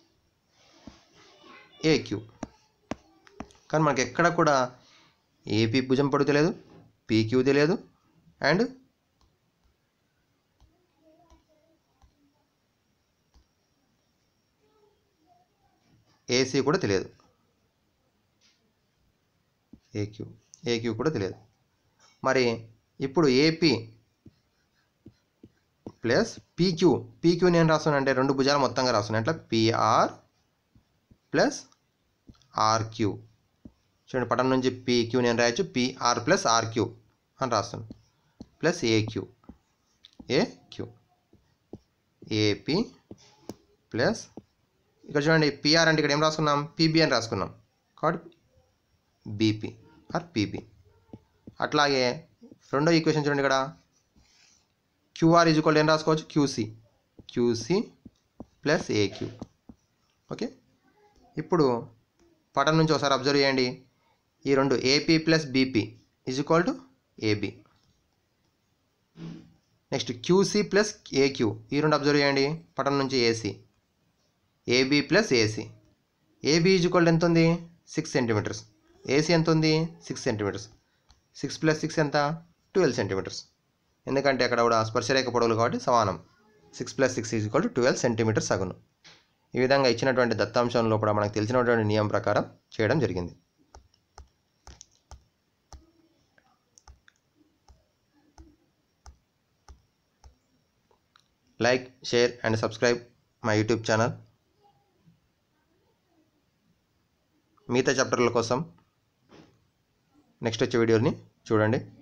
AQ కానీ మనకి ఎక్కడ కూడా ఏపీ భుజం పొడవు తెలియదు పీక్యూ తెలియదు అండ్ ఏసీ కూడా తెలియదు ఏక్యూ ఏక్యూ కూడా తెలియదు మరి ఇప్పుడు ఏపీ ప్లస్ పీక్యూ పీక్యూ నేను రాస్తున్నాను అంటే రెండు భుజాలు మొత్తంగా రాస్తున్నాను ఎట్లా పిఆర్ ప్లస్ ఆర్క్యూ చూడండి పటం నుంచి పీక్యూ నేను రాయొచ్చు పిఆర్ ప్లస్ ఆర్క్యూ అని రాస్తున్నాను plus AQ AQ AP plus ఇక్కడ చూడండి పిఆర్ అంటే ఇక్కడ ఏం రాసుకున్నాం పీబీ అని రాసుకున్నాం కాబట్టి బీపీ ఆర్ పీబీ అట్లాగే రెండో ఈక్వేషన్ చూడండి ఇక్కడ క్యూఆర్ ఈజ్ ఈక్వల్ ఏం రాసుకోవచ్చు QC QC plus AQ okay ఇప్పుడు పటం నుంచి ఒకసారి అబ్జర్వ్ చేయండి ఈ రెండు AP plus BP is equal to AB next QC plus AQ ఈ రెండు అబ్జర్వ్ చేయండి పటం నుంచి AC AB plus AC AB is equal ఎంత ఉంది సిక్స్ సెంటీమీటర్స్ ఏసీ ఎంత ఉంది six centimeters six plus six ఎంత ట్వెల్వ్ సెంటీమీటర్స్ ఎందుకంటే అక్కడ కూడా స్పర్శరేఖ పొడవులు కాబట్టి సమానం six plus six is equal to twelve centimetres అగును ఈ విధంగా ఇచ్చినటువంటి దత్తాంశంలో కూడా మనకు తెలిసినటువంటి నియమం ప్రకారం చేయడం జరిగింది like share and subscribe my YouTube channel మిగతా చాప్టర్ల కోసం నెక్స్ట్ వచ్చే వీడియోని చూడండి